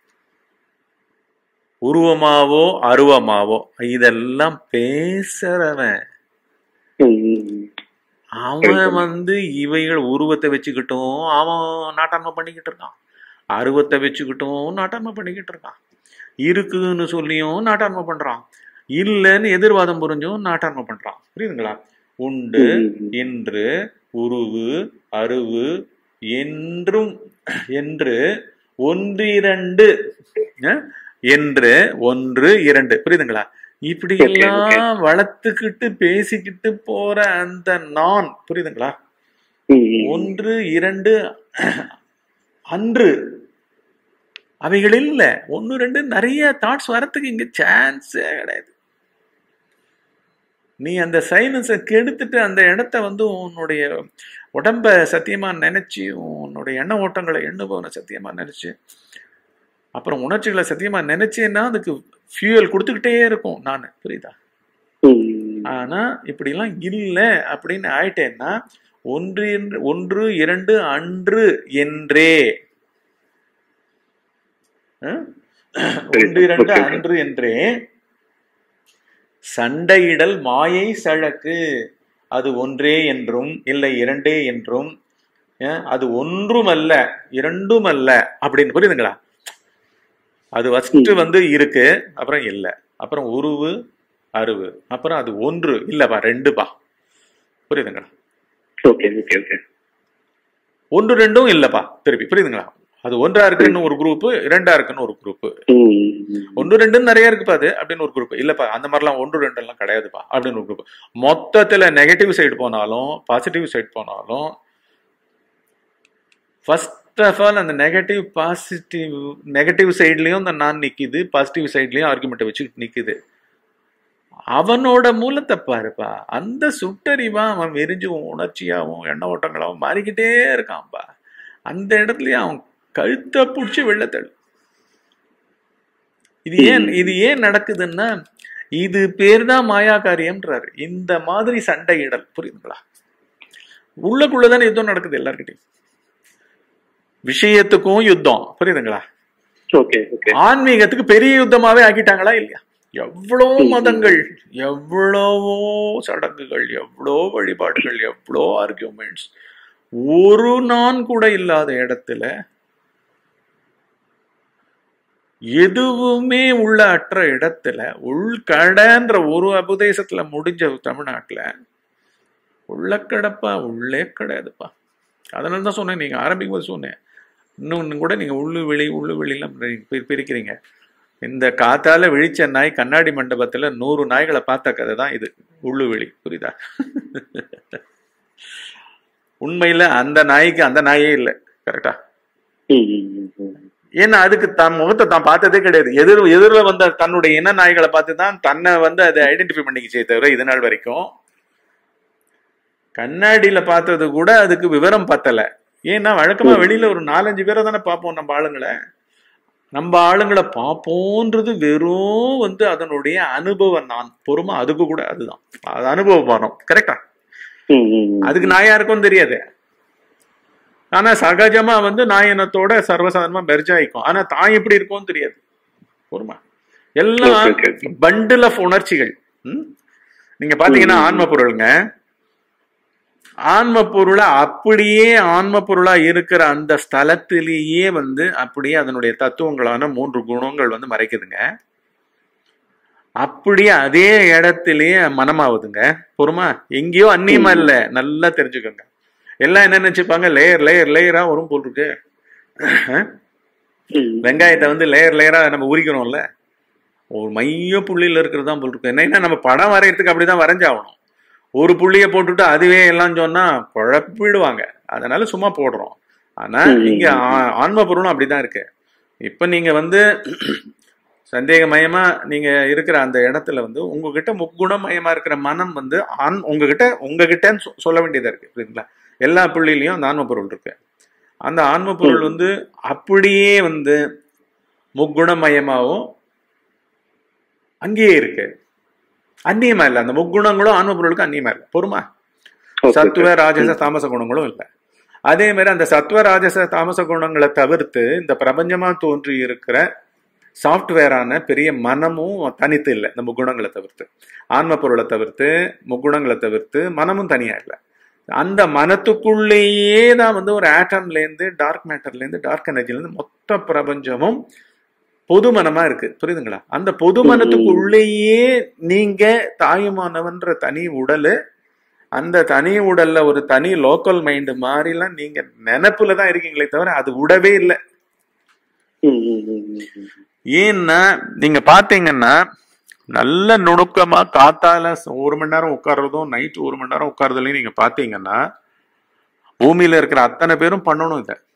உருவமாவோ அருவமாவோ இதெல்லாம் பேசுறவன் ம், ம், ம். அவன் வந்து இவைகள் உருவத்தை வச்சுக்கிட்டும் அவன் நாட்டாண்மை பண்ணிக்கிட்டு இருக்கான் அருவத்தை வச்சுக்கிட்டும் நாட்டாண்மை பண்ணிக்கிட்டு இருக்கான் இருக்குன்னு சொல்லியும் நாட்டாண்மை பண்றான் இல்லைன்னு எதிர்வாதம் புரிஞ்சும் நாட்டாண்மை பண்றான் புரியுதுங்களா உண்டு ம், ம். என்று உருவு அருவு என்றும் என்று ஒன்றிரண்டு அஹ், என்று ஒன்று இரண்டு புரியுதுங்களா இப்படி Okay, okay. எல்லாம் வளர்த்துக்கிட்டு பேசிக்கிட்டு போற அந்த நான் புரியுதுங்களா ம், ம். ஒன்று இரண்டு அன்று அவைகள் இல்ல ஒன்னு ரெண்டு நிறைய தாட்ஸ் வரத்துக்கு இங்க சான்ஸே கிடையாது நீ அந்த சைலன்ஸை கெடுத்துட்டு அந்த இடத்த வந்து உன்னுடைய உடம்ப சத்தியமா நினைச்சு உன்னுடைய எண்ண ஓட்டங்களை எண்ணுபவனை சத்தியமா நினைச்சு அப்புறம் உணர்ச்சிகளை சத்தியமா நினைச்சேன்னா அதுக்கு ஃபியூயல் கொடுத்துக்கிட்டே இருக்கும் நான் புரியுதா ம். ஆனா இப்படிலாம் இல்லை அப்படின்னு ஆயிட்டேன்னா ஒன்று என்று- ஒன்று இரண்டு அன்று என்றே அஹ்? ஒன்று இரண்டு Okay, okay. அன்று என்றே சண்டையிடல் மாயை சழக்கு அது ஒன்றே என்றும் இல்லை இரண்டே என்றும் அஹ், அது ஒன்றும் அல்ல இரண்டும் அல்ல அப்படின்னு புரியுதுங்களா அது ஃபர்ஸ்ட் வந்து இருக்கு அப்புறம் இல்லை அப்புறம் உருவு அருவு அப்புறம் அது ஒன்று இல்லப்பா ரெண்டுப்பா புரியுதுங்களா ஓகே ஓகே ஓகே ஒன்று ரெண்டும் இல்லப்பா திருப்பி புரியுதுங்களா அது ஒன்றா இருக்குன்னு ஒரு குரூப் இரண்டா இருக்குன்னு ஒரு குரூப் ம். ஒன்று ரெண்டுன்னு நிறைய இருக்குப்பா அது அப்படின்னு ஒரு குரூப் இல்லப்பா அந்த மாதிரிலாம் ஒன்று ரெண்டு எல்லாம் கிடையாதுப்பா அப்படின்னு ஒரு குரூப் மொத்தத்துல நெகட்டிவ் சைடு போனாலும் பாசிட்டிவ் சைடு போனாலும் ஃபர்ஸ்ட் ஆஃப் ஆல் அந்த நெகட்டிவ் பாசிட்டிவ் நெகட்டிவ் சைட்லயும் அந்த நான் நிக்குது பாசிட்டிவ் சைட்லயும் ஆர்குமெண்ட் வச்சு நிக்குது அவனோட மூலத்தை பாருப்பா அந்த சுட்டறிவா அவன் விரிஞ்சு உணர்ச்சியாவும் எண்ண ஓட்டங்களாவும் மாறிக்கிட்டே இருக்கான்ப்பா அந்த இடத்துலயே அவன் கழுத்தை பிடிச்சி வெள்ளத்தடு இது ஏன் இது ஏன் நடக்குதுன்னா இது பேர் தான் மாயாக்காரியம்ன்றாரு இந்த மாதிரி சண்டையிடல் புரியுதுங்களா உள்ளுக்குள்ளதானே யுத்தம் நடக்குது எல்லார்கிட்டயும் விஷயத்துக்கும் யுத்தம் புரியுதுங்களா ஓகே ஓகே ஆன்மீகத்துக்கு பெரிய யுத்தமாவே ஆக்கிட்டாங்களா இல்லையா எவ்வளோ மதங்கள் எவ்வளவோ சடங்குகள் எவ்வளோ வழிபாடுகள் எவ்வளோ ஆர்கியூமெண்ட்ஸ் ஒரு நான் கூட இல்லாத இடத்துல எதுவுமே உள்ள அற்ற இடத்துல உள்கடன்ற ஒரு உபதேசத்துல முடிஞ்ச தமிழ்நாட்டுல உள்ள கிடப்பா உள்ளே கிடையாதுப்பா அதனால தான் சொன்னேன் நீங்க ஆரம்பிக்கும் போது சொன்னேன் இன்னொன்னு கூட நீங்க உள்ளு வெளி உள்ளு வெளியெல்லாம் பிரி- பிரிக்கிறீங்க இந்த காத்தால விழிச்ச நாய் கண்ணாடி மண்டபத்துல நூறு நாய்களை பார்த்த கதை தான் இது உள்ளு வெளி புரியுதா உண்மையில அந்த நாய்க்கு அந்த நாயே இல்லை கரெக்டா ம், ம், ம், ம். ஏன்னா அதுக்கு தன் முகத்தை தான் பார்த்ததே கிடையாது எதிர் எதிரில வந்த தன்னுடைய இன நாய்களை பார்த்து தான் தன்னை வந்து அதை ஐடென்டிஃபை பண்ணிக்கிச்சே தவிர இது நாள் வரைக்கும் கண்ணாடியில பார்த்தது கூட அதுக்கு விவரம் பத்தல ஏன்னா வழக்கமா வெளியில ஒரு நாலஞ்சு பேரை தானே பார்ப்போம் நம்ம ஆளுங்களை நம்ம ஆளுங்களை பார்ப்போன்றது வெறும் வந்து அதனுடைய அனுபவம் நான் பொறுமை அதுக்கு கூட அதுதான் அது அனுபவமானம் கரெக்டா ம், ம், ம். அதுக்கு நான் யாருக்கும் தெரியாது ஆனா சகஜமா வந்து நாயனத்தோட சர்வசாதாரணமா மெர்ஜ் ஆயிக்கும் ஆனா தான் எப்படி இருக்கும்னு தெரியாது பொறுமா எல்லாம் Okay, okay. பண்டில் ஆஃப் உணர்ச்சிகள் ம்? நீங்க பாத்தீங்கன்னா ஆன்ம பொருளுங்க ஆன்ம பொருளை அப்படியே ஆன்ம பொருளா இருக்கிற அந்த ஸ்தலத்திலேயே வந்து அப்படியே அதனுடைய தத்துவங்களான மூன்று குணங்கள் வந்து மறைக்குதுங்க அப்படியே அதே இடத்திலேயே மனமாவுதுங்க பொறுமா எங்கேயோ அந்நியமா இல்ல நல்லா தெரிஞ்சுக்கோங்க எல்லாம் என்ன நினைச்சுப்பாங்க லேயர் லேயர் லேயரா வரும் போல் இருக்கு ம். வெங்காயத்தை வந்து லேயர் லேயரா நம்ம உரிக்கிறோம்ல ஒரு மைய புள்ளியில இருக்கிறது தான் போல் இருக்கு என்னன்னா நம்ம படம் வரையறதுக்கு அப்படிதான் வரைஞ்சாகணும் ஒரு புள்ளிய போட்டுட்டு அதுவே எல்லாம் சொன்னா குழப்பிடுவாங்க அதனால சும்மா போடுறோம் ஆனா ம். இங்க ஆ- ஆன்ம பொருளும் அப்படிதான் இருக்கு இப்ப நீங்க வந்து சந்தேகமயமா நீங்க இருக்கிற அந்த இடத்துல வந்து உங்ககிட்ட முக்குணமயமா இருக்கிற மனம் வந்து ஆன் உங்ககிட்ட உங்ககிட்டன்னு சொ- சொல்ல வேண்டியதா இருக்கு புரியுதுங்களா எல்லா புள்ளிலையும் அந்த ஆன்ம பொருள் இருக்கு அந்த ஆன்ம பொருள் வந்து அப்படியே வந்து முக்குணமயமாவும் அங்கேயே இருக்கு அந்நியமா இல்லை அந்த முக்குணங்களும் ஆன்ம பொருளுக்கு அந்நியமா இல்லை பொறுமா Okay, சத்துவ okay. ராஜச தாமச குணங்களும் இல்லை அதே மாதிரி அந்த சத்துவ ராஜச தாமச குணங்களை தவிர்த்து இந்த பிரபஞ்சமா தோன்றி இருக்கிற சாஃப்ட்வேரான பெரிய மனமும் தனித்து இல்லை இந்த முக்குணங்களை தவிர்த்து ஆன்ம பொருளை தவிர்த்து முக்குணங்களை தவிர்த்து மனமும் தனியா இல்லை அந்த மனத்துக்குள்ளேயே தான் வந்து ஒரு ஆட்டம்ல இருந்து டார்க் மேட்டர்ல இருந்து டார்க் எனர்ஜில இருந்து மொத்த பிரபஞ்சமும் பொது மனமா இருக்கு புரியுதுங்களா அந்த பொது மனத்துக்குள்ளேயே நீங்க தாயுமானவன்ற தனி உடலு அந்த தனி உடல்ல ஒரு தனி லோக்கல் மைண்ட் மாதிரிலாம் நீங்க நினைப்புல தான் இருக்கீங்களே தவிர அது விடவே இல்லை ம், ம், ம், ம், ம். ஏன்னா நீங்க பாத்தீங்கன்னா நல்ல நுணுக்கமா காத்தால ஒரு மணி நேரம் உட்கார்றதும் நைட் ஒரு மணி நேரம் உட்கார்றதுலையும் நீங்க பாத்தீங்கன்னா பூமியில இருக்கிற அத்தனை பேரும் பண்ணணும் இதை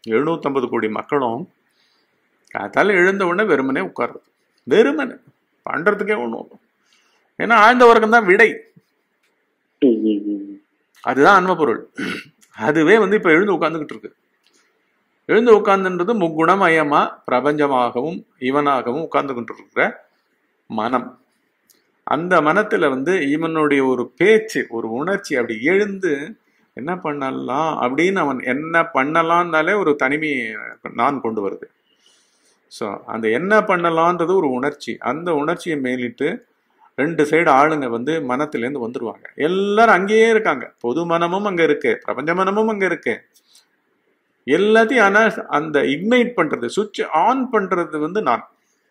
எழுநூத்தம்பது கோடி மக்களும் காத்தால எழுந்த உடனே வெறுமனே உட்கார்றது வெறுமனே பண்றதுக்கே ஒன்றும் ஏன்னா ஆழ்ந்த உறக்கம் தான் விடை ம், ம், ம். அதுதான் அன்ம பொருள் அதுவே வந்து இப்ப எழுந்து உட்கார்ந்துகிட்டு இருக்கு எழுந்து உட்கார்ந்துன்றது முக்குணமயமா பிரபஞ்சமாகவும் இவனாகவும் உட்கார்ந்துகிட்டு இருக்கிற மனம் அந்த மனத்துல வந்து இவனுடைய ஒரு பேச்சு ஒரு உணர்ச்சி அப்படி எழுந்து என்ன பண்ணலாம் அப்படின்னு அவன் என்ன பண்ணலாம்னாலே ஒரு தனிமை நான் கொண்டு வருது ஸோ அந்த என்ன பண்ணலான்றது ஒரு உணர்ச்சி அந்த உணர்ச்சியை மேலிட்டு ரெண்டு சைடு ஆளுங்க வந்து மனத்திலேருந்து வந்துருவாங்க எல்லாரும் அங்கேயே இருக்காங்க பொது மனமும் அங்க இருக்கு பிரபஞ்ச மனமும் அங்க இருக்கு எல்லாத்தையும் ஆனா அந்த இக்னைட் பண்றது சுவிட்ச் ஆன் பண்றது வந்து நான்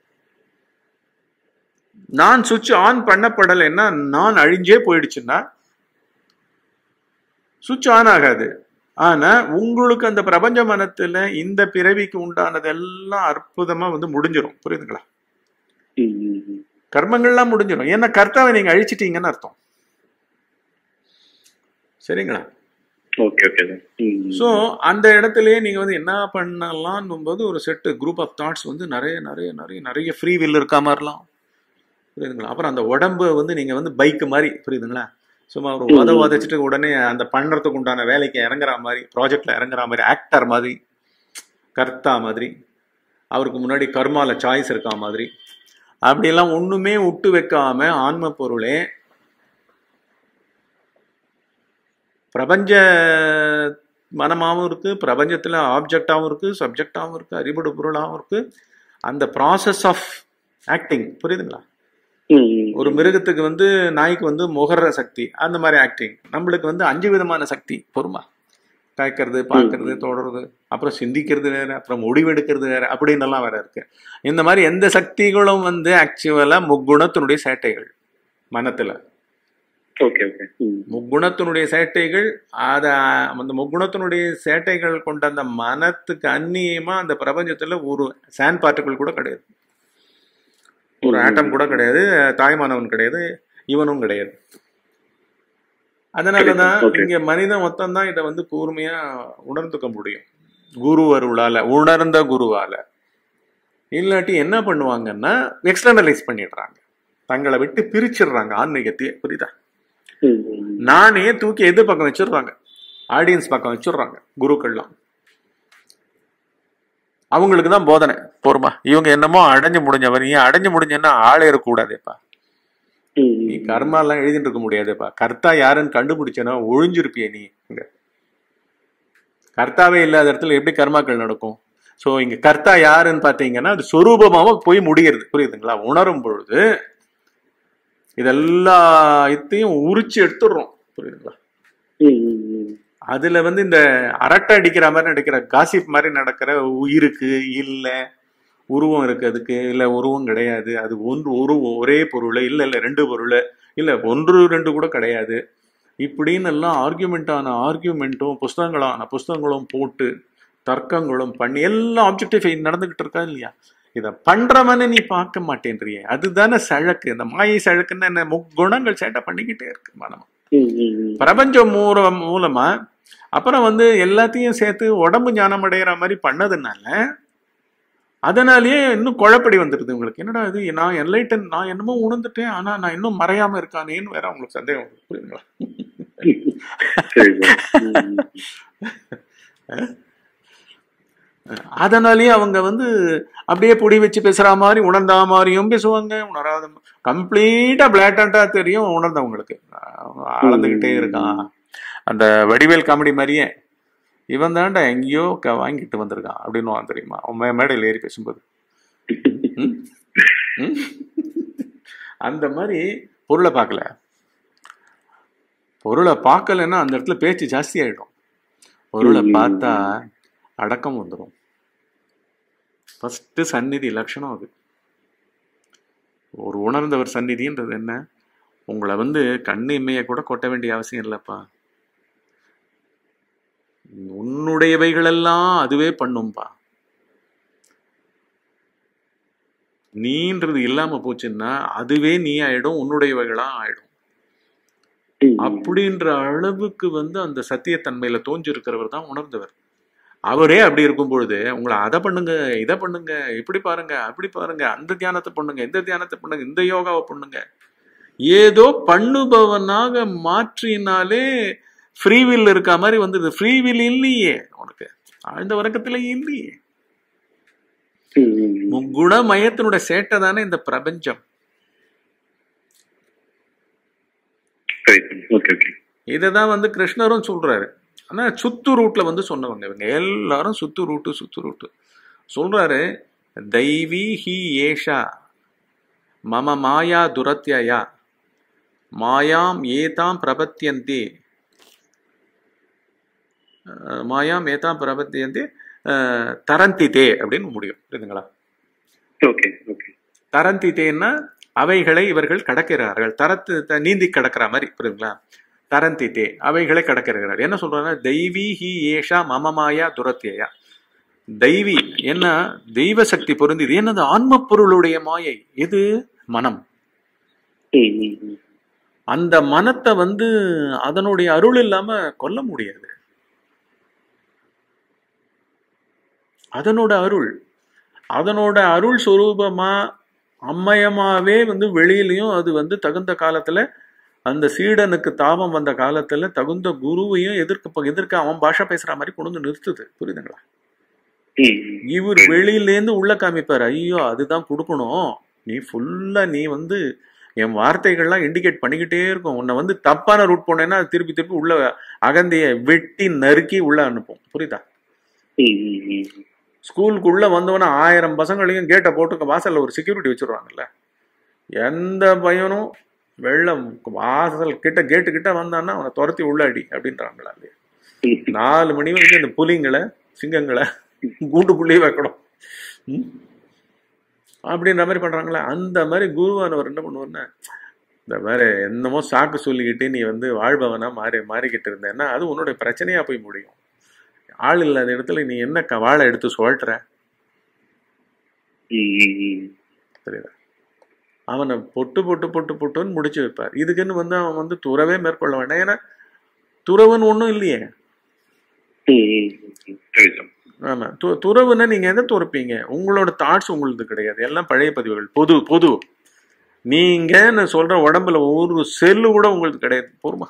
நான் சுவிட்ச் ஆன் பண்ணப்படலைன்னா நான் அழிஞ்சே போயிடுச்சுன்னா சுவிட்ச் ஆன் ஆகாது ஆனா உங்களுக்கு அந்த பிரபஞ்ச மனத்துல இந்த பிறவிக்கு உண்டானதெல்லாம் அற்புதமா வந்து முடிஞ்சிடும் புரியுதுங்களா ம், ம், ம். கர்மங்கள்லாம் முடிஞ்சிடும் ஏன்னா கர்த்தாவை நீங்க அழிச்சிட்டீங்கன்னு அர்த்தம் சரிங்களா ஓகே ஓகே சார் ம், ம். ஸோ அந்த இடத்துலயே நீங்க வந்து என்ன பண்ணலாம்னும் போது ஒரு செட்டு குரூப் ஆஃப் தாட்ஸ் வந்து நிறைய நிறைய நிறைய நிறைய ஃப்ரீ வில் இருக்கா மாதிரிலாம் புரியுதுங்களா அப்புறம் அந்த உடம்பு வந்து நீங்க வந்து பைக் மாதிரி புரியுதுங்களா சும்மா ஒரு உத உதச்சிட்டு உடனே அந்த பண்றதுக்கு உண்டான வேலைக்கு இறங்குற மாதிரி ப்ராஜெக்ட்ல இறங்குற மாதிரி ஆக்டர் மாதிரி கர்த்தா மாதிரி அவருக்கு முன்னாடி கர்மால சாய்ஸ் இருக்கா மாதிரி அப்படியெல்லாம் ஒண்ணுமே விட்டு வைக்காம ஆன்ம பொருளே பிரபஞ்ச மனமாகவும் இருக்கு பிரபஞ்சத்துல ஆப்ஜெக்டாகவும் இருக்கு சப்ஜெக்டாகவும் இருக்கு அறிபடு பொருளாகவும் இருக்கு அந்த ப்ராசஸ் ஆஃப் ஆக்டிங் புரியுதுங்களா ம், ம். ஒரு மிருகத்துக்கு வந்து நாய்க்கு வந்து முகர்ற சக்தி அந்த மாதிரி ஆக்டிங் நம்மளுக்கு வந்து அஞ்சு விதமான சக்தி பொறுமா காய்க்கிறது பார்க்கறது தொடர்றது அப்புறம் சிந்திக்கிறது வேற அப்புறம் முடிவெடுக்கிறது வேற அப்படின்னு எல்லாம் வேற இருக்கு இந்த மாதிரி எந்த சக்திகளும் வந்து ஆக்சுவலா முக்குணத்தினுடைய சேட்டைகள் மனத்துல ஓகே ஓகே ம். முக்குணத்தினுடைய சேட்டைகள் அத அந்த முக்குணத்தினுடைய சேட்டைகள் கொண்ட அந்த மனத்துக்கு அந்நியமா அந்த பிரபஞ்சத்துல ஒரு சாண்ட் பார்ட்டிகிள் கூட கிடையாது ஒரு ஆட்டம் கூட கிடையாது தாய்மானவன் கிடையாது இவனும் கிடையாது அதனாலதான் Okay. இங்க மனிதன் மொத்தம் தான் இதை வந்து கூர்மையா உணர்ந்துக்க முடியும் குரு அருளால உணர்ந்த குருவால இல்லாட்டி என்ன பண்ணுவாங்கன்னா எக்ஸ்டர்னலைஸ் பண்ணிடுறாங்க தங்களை விட்டு பிரிச்சிடுறாங்க ஆன்மீகத்தையே புரியுதா ம், ம். நானே தூக்கி எது பக்கம் வச்சிடுறாங்க ஆடியன்ஸ் பக்கம் வச்சிடுறாங்க குருக்கள்லாம் அவங்களுக்கு தான் போதனை போருமா இவங்க என்னமோ அடைஞ்சு முடிஞ்சவர் நீ அடைஞ்சு முடிஞ்சன்னா ஆளே இருக்கக்கூடாதேப்பா ம், நீ ம். கர்மா எல்லாம் எழுதிட்டு இருக்க முடியாதுப்பா கர்த்தா யாருன்னு கண்டுபிடிச்சனா ஒழிஞ்சிருப்பிய நீ இங்க கர்த்தாவே இல்லாத இடத்துல எப்படி கர்மாக்கள் நடக்கும் சோ இங்க கர்த்தா யாருன்னு பாத்தீங்கன்னா அது சொரூபமாவும் போய் முடிகிறது புரியுதுங்களா உணரும் பொழுது இதெல்லாத்தையும் உரிச்சு எடுத்துடுறோம் புரியுதுங்களா ம், ம், ம். அதுல வந்து இந்த அரட்டை அடிக்கிற மாதிரி நடக்கிற காசிப் மாதிரி நடக்கிற உயிருக்கு இல்ல உருவம் இருக்கு அதுக்கு இல்ல உருவம் கிடையாது அது ஒன்று ஒரு ஒரே பொருள் இல்ல இல்ல ரெண்டு பொருள் இல்ல ஒன்று ரெண்டு கூட கிடையாது இப்படின்னு எல்லாம் ஆர்கியூமெண்டான ஆர்கியூமெண்ட்டும் புஸ்தகங்களான புஸ்தகங்களும் போட்டு தர்க்கங்களும் பண்ணி எல்லாம் ஆப்ஜெக்டிஃபை நடந்துகிட்டு இருக்கா இல்லையா இதை பண்றவனை நீ பார்க்க மாட்டேன்றியே அதுதானே சழக்கு இந்த மாயை சழக்குன்னு என்ன முக்குணங்கள் சேட்டை பண்ணிக்கிட்டே இருக்கு மனம் ம், ம், ம். பிரபஞ்சம் மூலம் மூலமா அப்புறம் வந்து எல்லாத்தையும் சேர்த்து உடம்பு ஞானம் அடைகிற மாதிரி பண்ணதுனால அதனாலேயே இன்னும் குழப்படி வந்துடுது உங்களுக்கு என்னடா இது நான் என்லைட்டன் நான் என்னமோ உணர்ந்துட்டேன் ஆனா நான் இன்னும் மறையாம இருக்கானேன்னு வேற உங்களுக்கு சந்தேகம் வருது. புரியுதுங்களா சரி சார் ம், ம். அதனாலேயே அவங்க வந்து அப்படியே பொடி வச்சு பேசுற மாதிரி உணர்ந்தா மாதிரியும் பேசுவாங்க உணராத கம்ப்ளீட்டா பிளாட்டண்டா தெரியும் உணர்ந்தவங்களுக்கு அளந்துகிட்டே இருக்கான் அந்த வடிவேல் காமெடி மாதிரியே இவன் தாண்டா எங்கேயோ க- வாங்கிட்டு வந்திருக்கான் அப்படின்னு தெரியுமா அவன் மே- மேடையில் ஏறி பேசும்போது ம்? ம்? அந்த மாதிரி பொருளை பார்க்கல பொருளை பார்க்கலன்னா அந்த இடத்துல பேச்சு ஜாஸ்தி ஆயிடும் பொருளை பார்த்தா அடக்கம் வந்துடும் ஃபர்ஸ்ட் சந்நிதி லட்சணம் அது ஒரு உணர்ந்தவர் சந்நிதின்றது என்ன உங்களை வந்து கண்ணு இமைய கூட கொட்ட வேண்டிய அவசியம் இல்லைப்பா உன்னுடையவைகளெல்லாம் அதுவே பண்ணும்பா நீன்றது இல்லாம போச்சுன்னா அதுவே நீ ஆயிடும் உன்னுடையவைகளா ஆயிடும் ம், ம். அப்படின்ற அளவுக்கு வந்து அந்த சத்தியத்தன்மையில தோஞ்சிருக்கிறவர் தான் உணர்ந்தவர் அவரே அப்படி இருக்கும் பொழுது உங்களை அதை பண்ணுங்க இதை பண்ணுங்க இப்படி பாருங்க அப்படி பாருங்க அந்த தியானத்தை பண்ணுங்க இந்த தியானத்தை பண்ணுங்க இந்த யோகாவை பண்ணுங்க ஏதோ பண்ணுபவனாக மாற்றினாலே ஃப்ரீவில் இருக்க மாதிரி வந்தது ஃப்ரீவில் இல்லையே உனக்கு ஆழ்ந்த உறக்கத்துல இல்லையே ம், ம், ம். குணமயத்தினுடைய சேட்டை தானே இந்த பிரபஞ்சம் Correct. Okay, okay. இதை தான் வந்து கிருஷ்ணரும் சொல்றாரு ஆனா சுத்து ரூட்ல வந்து சொன்னவங்க இவங்க எல்லாரும் சுத்து ரூட்டு சுத்து ரூட்டு சொல்றாரு தெய்வீ ஹி ஏஷா மம மாயா துரத்யயா மாயாம் ஏதாம் பிரபத்தியந்தி அஹ், மாயாம் ஏதாம் பிரபத்தியந்தி அஹ், தரந்திதே அப்படின்னு முடியும் புரியுதுங்களா Okay, okay. தரந்திதேன்னா அவைகளை இவர்கள் கடக்கிறார்கள் தரத்து த- நீந்தி கடக்கிற மாதிரி புரியுதுங்களா தரந்திதே அவைகளை கடக்கிறார்கள் என்ன சொல்றாங்க தெய்வீ ஹி ஏஷா மமமாயா துரத்தியா தெய்வி என்ன தெய்வ சக்தி பொருந்திது என்னது ஆன்ம பொருளுடைய மாயை இது மனம் ம், ம், ம். அந்த மனத்தை வந்து அதனுடைய அருள் இல்லாம கொல்ல முடியாது அதனோட அருள் அதனோட அருள் சொரூபமா அம்மயமாவே வந்து வெளியிலயும் அது வந்து தகுந்த காலத்துல அந்த சீடனுக்கு தாபம் வந்த காலத்துல தகுந்த குருவையும் எதிர்க்க எதிர்க்க அவன் பாஷை பேசுற மாதிரி கொண்டு வந்து நிறுத்துது புரியுதுங்களா ம், ம். இவர் வெளியிலேருந்து உள்ள காமிப்பார் ஐயோ அதுதான் கொடுக்கணும் நீ ஃபுல்லா நீ வந்து என் வார்த்தைகள்லாம் இண்டிகேட் பண்ணிக்கிட்டே இருக்கும் உன்னை வந்து தப்பான ரூட் போனேன்னா அது திருப்பி திருப்பி உள்ள அகந்தைய வெட்டி நறுக்கி உள்ள அனுப்பும் புரியுதா ம், ம், ம். ஸ்கூலுக்குள்ள வந்தவன ஆயிரம் பசங்களையும் கேட்டை போட்டு வாசல்ல ஒரு செக்யூரிட்டி வச்சிருவாங்கல்ல எந்த பையனும் வெள்ளம் வாசல் கிட்ட கேட்டு கிட்ட வந்தான்னா அவனை துரத்தி உள்ள அடி அப்படின்றாங்களா இல்லையா ம். நாலு மணி வரைக்கும் இந்த புலிங்களை சிங்கங்களை கூண்டுக்குள்ளேயே வைக்கணும் ம்? அப்படின்ற மாதிரி பண்றாங்களே அந்த மாதிரி குருவானவர் என்ன பண்ணுவார்னா இந்த மாதிரி என்னமோ சாக்கு சொல்லிக்கிட்டு நீ வந்து வாழ்பவனா மாறி மாறிக்கிட்டு இருந்தேன்னா அது உன்னுடைய பிரச்சனையா போய் முடியும் ஆள் இல்லாத இடத்துல நீ என்ன க- வாழை எடுத்து சுழட்டுற ம், ம், ம். தெரியுதா அவனை பொட்டு பொட்டு பொட்டு பொட்டுன்னு முடிச்சு வைப்பார் இதுக்குன்னு வந்து அவன் வந்து துறவே மேற்கொள்ள வேண்டாம் ஏன்னா துறவுன்னு ஒன்றும் இல்லையே ம், ம், ம். சரி சார். ஆமா து துறவுன்னா நீங்க எதை துறப்பீங்க உங்களோட தாட்ஸ் உங்களுது கிடையாது எல்லாம் பழைய பதிவுகள் பொது பொது நீங்கன்னு சொல்ற உடம்புல ஒரு செல்லு கூட உங்களுக்கு கிடையாது போருமா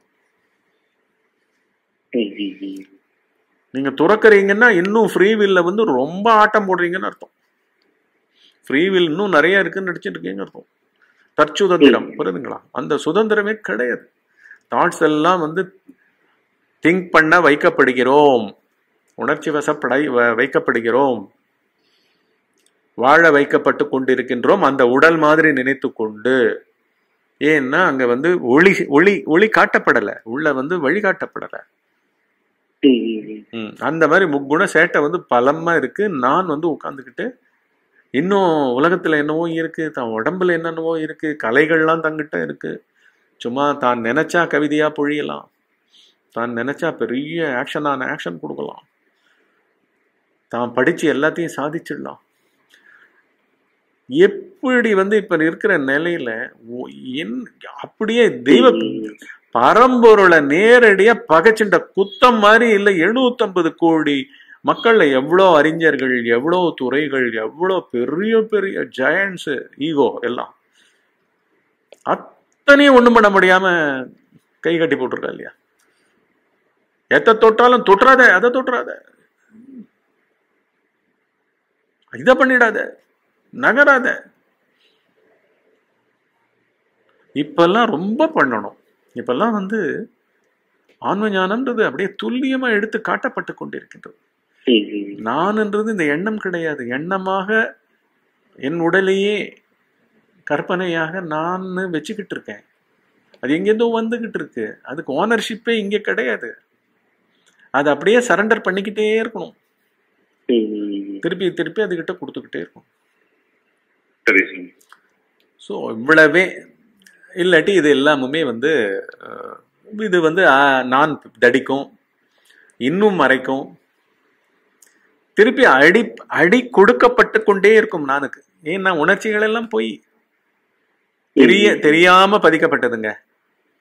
ம், ம், ம். நீங்க துறக்கறீங்கன்னா இன்னும் ஃப்ரீ வில்ல வந்து ரொம்ப ஆட்டம் போடுறீங்கன்னு அர்த்தம் ஃப்ரீ வில் இன்னும் நிறைய இருக்குன்னு நடிச்சிட்டு இருக்கீங்கன்னு அர்த்தம் தற்சுதந்திரம் புரியுதுங்களா அந்த சுதந்திரமே கிடையாது தாட்ஸ் எல்லாம் வந்து திங்க் பண்ண வைக்கப்படுகிறோம் உணர்ச்சி வசப்படை வ- வைக்கப்படுகிறோம் வாழ வைக்கப்பட்டு கொண்டிருக்கின்றோம் அந்த உடல் மாதிரி நினைத்து கொண்டு ஏன்னா அங்க வந்து ஒளி ஒளி ஒளி காட்டப்படலை உள்ள வந்து வழிகாட்டப்படலை ம், ம், ம். ம், அந்த மாதிரி முக்குண சேட்டை வந்து பலமா இருக்கு நான் வந்து உட்காந்துக்கிட்டு இன்னும் உலகத்துல என்னவோ இருக்கு தான் உடம்புல என்னென்னவோ இருக்கு கலைகள்லாம் தங்கிட்ட இருக்கு சும்மா தான் நினைச்சா கவிதையா பொழியலாம் தான் நினைச்சா பெரிய ஆக்ஷனான ஆக்ஷன் கொடுக்கலாம் தான் படிச்சு எல்லாத்தையும் சாதிச்சிடலாம் எப்படி வந்து இப்ப இருக்கிற நிலையில ஒ- என் அப்படியே தெய்வ பரம்பொருளை நேரடியா பகைச்சின்ற குத்தம் மாதிரி இல்லை எழுநூத்தம்பது கோடி மக்கள்ல எவ்வளோ அறிஞர்கள் எவ்வளோ துறைகள் எவ்வளோ பெரிய பெரிய ஜெயண்ட்ஸ் ஈகோ எல்லாம் அத்தனையும் ஒண்ணும் பண்ண முடியாம கை கட்டி போட்டிருக்கா இல்லையா எத்த தொட்டாலும் தொட்டுறாத அதை தொட்டுறாத இதை பண்ணிடாத நகராத இப்பெல்லாம் ரொம்ப பண்ணணும் இப்பெல்லாம் வந்து ஆன்ம ஞானம்ன்றது அப்படியே துல்லியமா எடுத்து காட்டப்பட்டு கொண்டிருக்கின்றது ம், ம். நான்ன்றது இந்த எண்ணம் கிடையாது எண்ணமாக என் உடலையே கற்பனையாக நான் வச்சுக்கிட்டு இருக்கேன் அது எங்கேருந்தோ வந்துகிட்டு இருக்கு அதுக்கு ஓனர்ஷிப்பே இங்க கிடையாது அது அப்படியே சரண்டர் பண்ணிக்கிட்டே இருக்கணும் ம், ம். திருப்பி திருப்பி அதுகிட்ட கொடுத்துக்கிட்டே இருக்கணும் சரி சார் ஸோ இவ்வளவே இல்லாட்டி இது எல்லாமுமே வந்து அஹ், இது வந்து அஹ், நான் தடிக்கும் இன்னும் மறைக்கும் திருப்பி அடி அடி கொடுக்கப்பட்டு கொண்டே இருக்கும் நானுக்கு ஏன்னா உணர்ச்சிகள் எல்லாம் போய் தெரிய தெரியாம பதிக்கப்பட்டதுங்க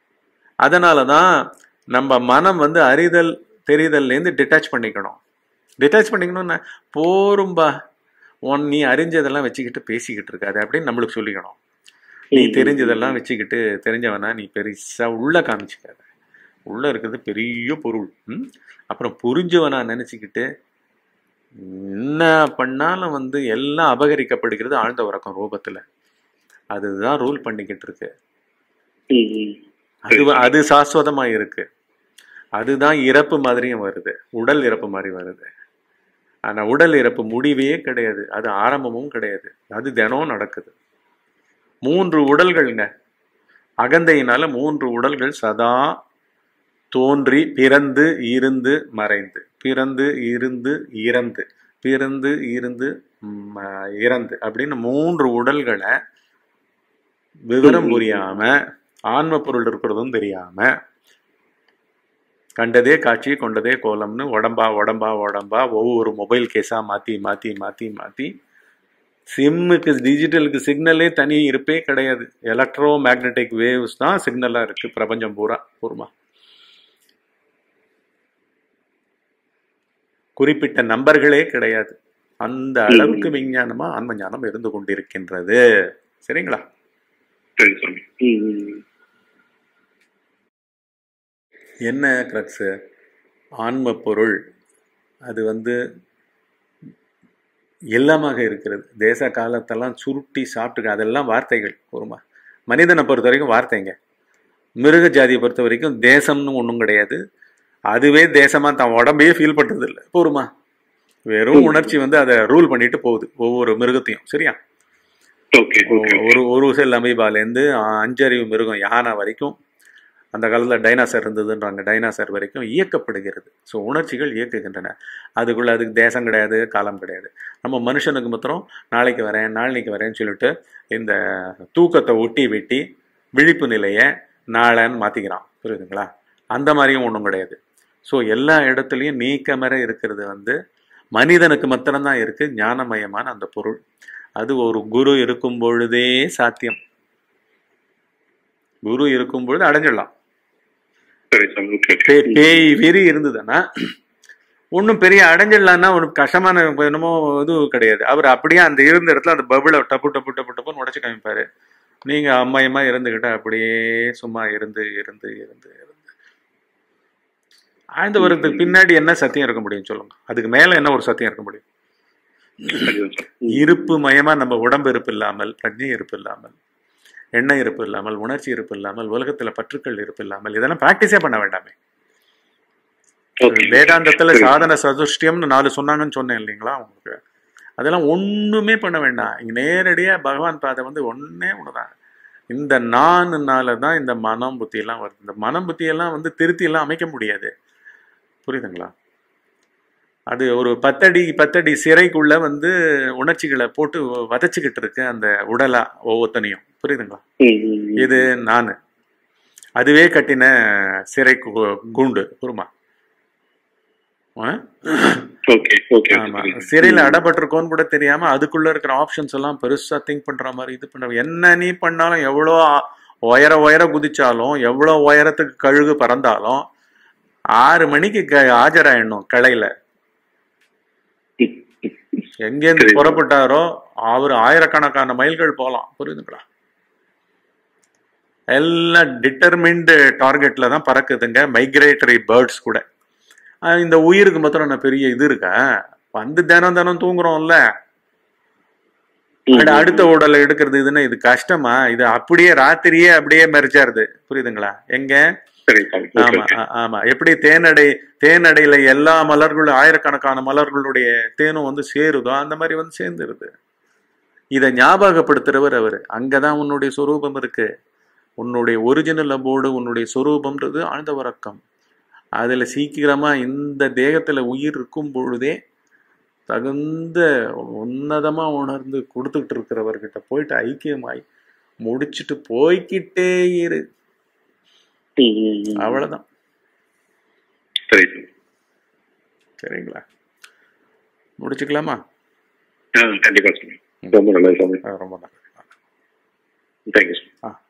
அதனால தான் நம்ம மனம் வந்து அறிதல் தெரிதல்லேருந்து டிட்டாச் பண்ணிக்கணும் டிட்டாச் பண்ணிக்கணும்னா போரும்பா உன் நீ அறிஞ்சதெல்லாம் வச்சுக்கிட்டு பேசிக்கிட்டு இருக்காது அப்படின்னு நம்மளுக்கு சொல்லிக்கணும் நீ ம். தெரிஞ்சதெல்லாம் வச்சுக்கிட்டு தெரிஞ்சவனா நீ பெருசா உள்ள காமிச்சுக்காத உள்ள இருக்கிறது பெரிய பொருள் ம்? அப்புறம் புரிஞ்சவனா நினைச்சுக்கிட்டு என்ன பண்ணாலும் வந்து எல்லாம் அபகரிக்கப்படுகிறது ஆழ்ந்த உறக்கம் ரூபத்துல அதுதான் ரூல் பண்ணிக்கிட்டு இருக்கு ம், ம். அது அது சாஸ்வதமா இருக்கு அதுதான் இறப்பு மாதிரியும் வருது உடல் இறப்பு மாதிரி வருது ஆனா உடல் இறப்பு முடிவே கிடையாது அது ஆரம்பமும் கிடையாது அது தினம் நடக்குது மூன்று உடல்கள்ங்க அகந்தையினால மூன்று உடல்கள் சதா தோன்றி பிறந்து இருந்து மறைந்து பிறந்து இருந்து இறந்து பிறந்து இருந்து ம், இறந்து அப்படின்னு மூன்று உடல்களை விவரம் புரியாம ஆன்ம பொருள் இருக்கிறதும் தெரியாம கண்டதே காட்சி கொண்டதே கோலம்னு உடம்பா உடம்பா உடம்பா ஒவ்வொரு மொபைல் கேஸா மாத்தி மாத்தி மாத்தி மாத்தி சிம்முக்கு டிஜிட்டலுக்கு சிக்னலே தனி இருப்பே கிடையாது எலக்ட்ரோ மேக்னெட்டிக் வேவ்ஸ் தான் சிக்னலா இருக்கு பிரபஞ்சம் பூரா பூர்மா குறிப்பிட்ட நம்பர்களே கிடையாது அந்த அளவுக்கு விஞ்ஞானமா ஆன்ம ஞானம் இருந்து கொண்டிருக்கின்றது சரிங்களா சரி சாமி ம், ம். என்ன கிரக்ஸு ஆன்ம பொருள் அது வந்து எல்லாமாக இருக்கிறது தேச காலத்தெல்லாம் சுருட்டி சாப்பிட்டு அதெல்லாம் வார்த்தைகள் ஒருமா மனிதனை பொறுத்த வரைக்கும் வார்த்தைங்க மிருக ஜாதியை பொறுத்த வரைக்கும் தேசம்னு ஒன்றும் கிடையாது அதுவே தேசமா தான் உடம்பையே ஃபீல் பண்றது இல்லை போருமா வெறும் உணர்ச்சி வந்து அதை ரூல் பண்ணிட்டு போகுது ஒவ்வொரு மிருகத்தையும் சரியா ஓகே ஓகே ஒரு ஒரு செல் அமீபாலேருந்து அஞ்சறிவு மிருகம் யானை வரைக்கும் அந்த காலத்தில் டைனாசர் இருந்ததுன்றாங்க டைனாசர் வரைக்கும் இயக்கப்படுகிறது ஸோ உணர்ச்சிகள் இயக்குகின்றன அதுக்குள்ள அதுக்கு தேசம் கிடையாது காலம் கிடையாது நம்ம மனுஷனுக்கு மாத்திரம் நாளைக்கு வரேன் நாளைக்கு வரேன்னு சொல்லிட்டு இந்த தூக்கத்தை ஒட்டி வெட்டி விழிப்பு நிலையை நாளைன்னு மாற்றிக்கிறான் புரியுதுங்களா அந்த மாதிரியும் ஒன்றும் கிடையாது ஸோ எல்லா இடத்துலையும் நீக்கமர இருக்கிறது வந்து மனிதனுக்கு மாத்திரம்தான் இருக்கு ஞானமயமான அந்த பொருள் அது ஒரு குரு இருக்கும் பொழுதே சாத்தியம் குரு இருக்கும் பொழுது அடைஞ்சிடலாம் சரி சாமி ஓகே ஓகே பே- பேய் வெறி இருந்ததுன்னா ஒன்றும் பெரிய அடைஞ்சிடலான்னா ஒரு கஷ்டமான என்னமோ இது கிடையாது அவர் அப்படியே அந்த இருந்த இடத்துல அந்த பபுளை டப்பு டப்பு டப்பு டப்புன்னு உடச்சு காமிப்பாரு நீங்க அம்மாயமா இருந்துகிட்ட அப்படியே சும்மா இருந்து இருந்து இருந்து இருந்து ஆழ்ந்த வரதுக்கு பின்னாடி என்ன சத்தியம் இருக்க முடியும் சொல்லுங்க அதுக்கு மேல என்ன ஒரு சத்தியம் இருக்க முடியும் சரிதான் சார் ம். இருப்பு மயமா நம்ம உடம்பு இருப்பு இல்லாமல் பிரஜை இருப்பு இல்லாமல் எண்ணெய் இருப்பு இல்லாமல் உணர்ச்சி இருப்பு இல்லாமல் உலகத்துல பற்றுக்கள் இருப்பு இல்லாமல் இதெல்லாம் பிராக்டிஸே பண்ண வேண்டாமே ஓகே வேதாந்தத்துல சரி. சாதன சதுஷ்டியம்னு நாலு சொன்னாங்கன்னு சொன்னேன் இல்லைங்களா உங்களுக்கு அதெல்லாம் ஒண்ணுமே பண்ண வேண்டாம் இங்க நேரடியா பகவான் பாதை வந்து ஒண்ணே ஒண்ணுதான் இந்த நானுனால தான் இந்த மனம் புத்தி எல்லாம் வருது இந்த மனம் புத்தி எல்லாம் வந்து திருத்தி எல்லாம் அமைக்க முடியாது புரியுதுங்களா அது ஒரு பத்தடி பத்தடி சிறைக்குள்ள வந்து உணர்ச்சிகளை போட்டு வதச்சிக்கிட்டு இருக்கு அந்த உடலா ஒவ்வொருத்தனையும் புரியுதுங்களா ம், ம், ம். இது நானு அதுவே கட்டின சிறை கு- கூண்டு புரியுமா ஆ? ஓகே ஓகே ஆமா சரி. சிறையில அடப்பட்டிருக்கோன்னு கூட தெரியாம அதுக்குள்ள இருக்கிற ஆப்ஷன்ஸ் எல்லாம் பெருசா திங்க் பண்ற மாதிரி இது பண்ற என்ன நீ பண்ணாலும் எவ்வளோ ஆ- உயர உயர குதிச்சாலும் எவ்வளோ உயரத்துக்கு கழுகு பறந்தாலும் ஆறு மணிக்கு க- ஆஜராயிடணும் கலையில எங்கேருந்து சரி. புறப்பட்டாரோ அவர் ஆயிரக்கணக்கான மைல்கள் போகலாம் புரியுதுங்களா எல்லாம் டிட்டர்மின்டு டார்கெட்ல தான் பறக்குதுங்க மைக்ரேட்டரி பேர்ட்ஸ் கூட ஆஹ் இந்த உயிருக்கு மாத்திரம் என்ன பெரிய இது இருக்கா வந்து தினம் தினம் தூங்குறோம்ல ம், அட- அடுத்த உடலை எடுக்கிறது இதுன்னா இது கஷ்டமா இது அப்படியே ராத்திரியே அப்படியே மெரிச்சாருது புரியுதுங்களா எங்க சரி சாமி ஓகே ஆமா ஓகே ஆ- ஆமா எப்படி தேனடை தேனடையில எல்லா மலர்களும் ஆயிரக்கணக்கான மலர்களுடைய தேனும் வந்து சேருதோ அந்த மாதிரி வந்து சேர்ந்துருது இதை ஞாபகப்படுத்துறவர் அவரு அங்கதான் உன்னுடைய சொரூபம் இருக்கு உன்னுடைய ஒரிஜினல் அபோர்டு உன்னுடைய சொரூபம்ன்றது ஆழ்ந்த உறக்கம் அதுல சீக்கிரமா இந்த தேகத்துல உயிர் இருக்கும் பொழுதே தகுந்த உன்னதமா உணர்ந்து கொடுத்துட்டு இருக்கிறவர்கிட்ட போயிட்டு ஐக்கியமாய் முடிச்சிட்டு போய்க்கிட்டே இரு ம், ம், ம். அவ்வளவுதான் சரி சாமி சரிங்களா முடிச்சுக்கலாமா ஆ கண்டிப்பா சாமி ரொம்ப நல்லது சாமி ஆ, ரொம்ப நன்றி தேங்க்யூ சாமி ஆ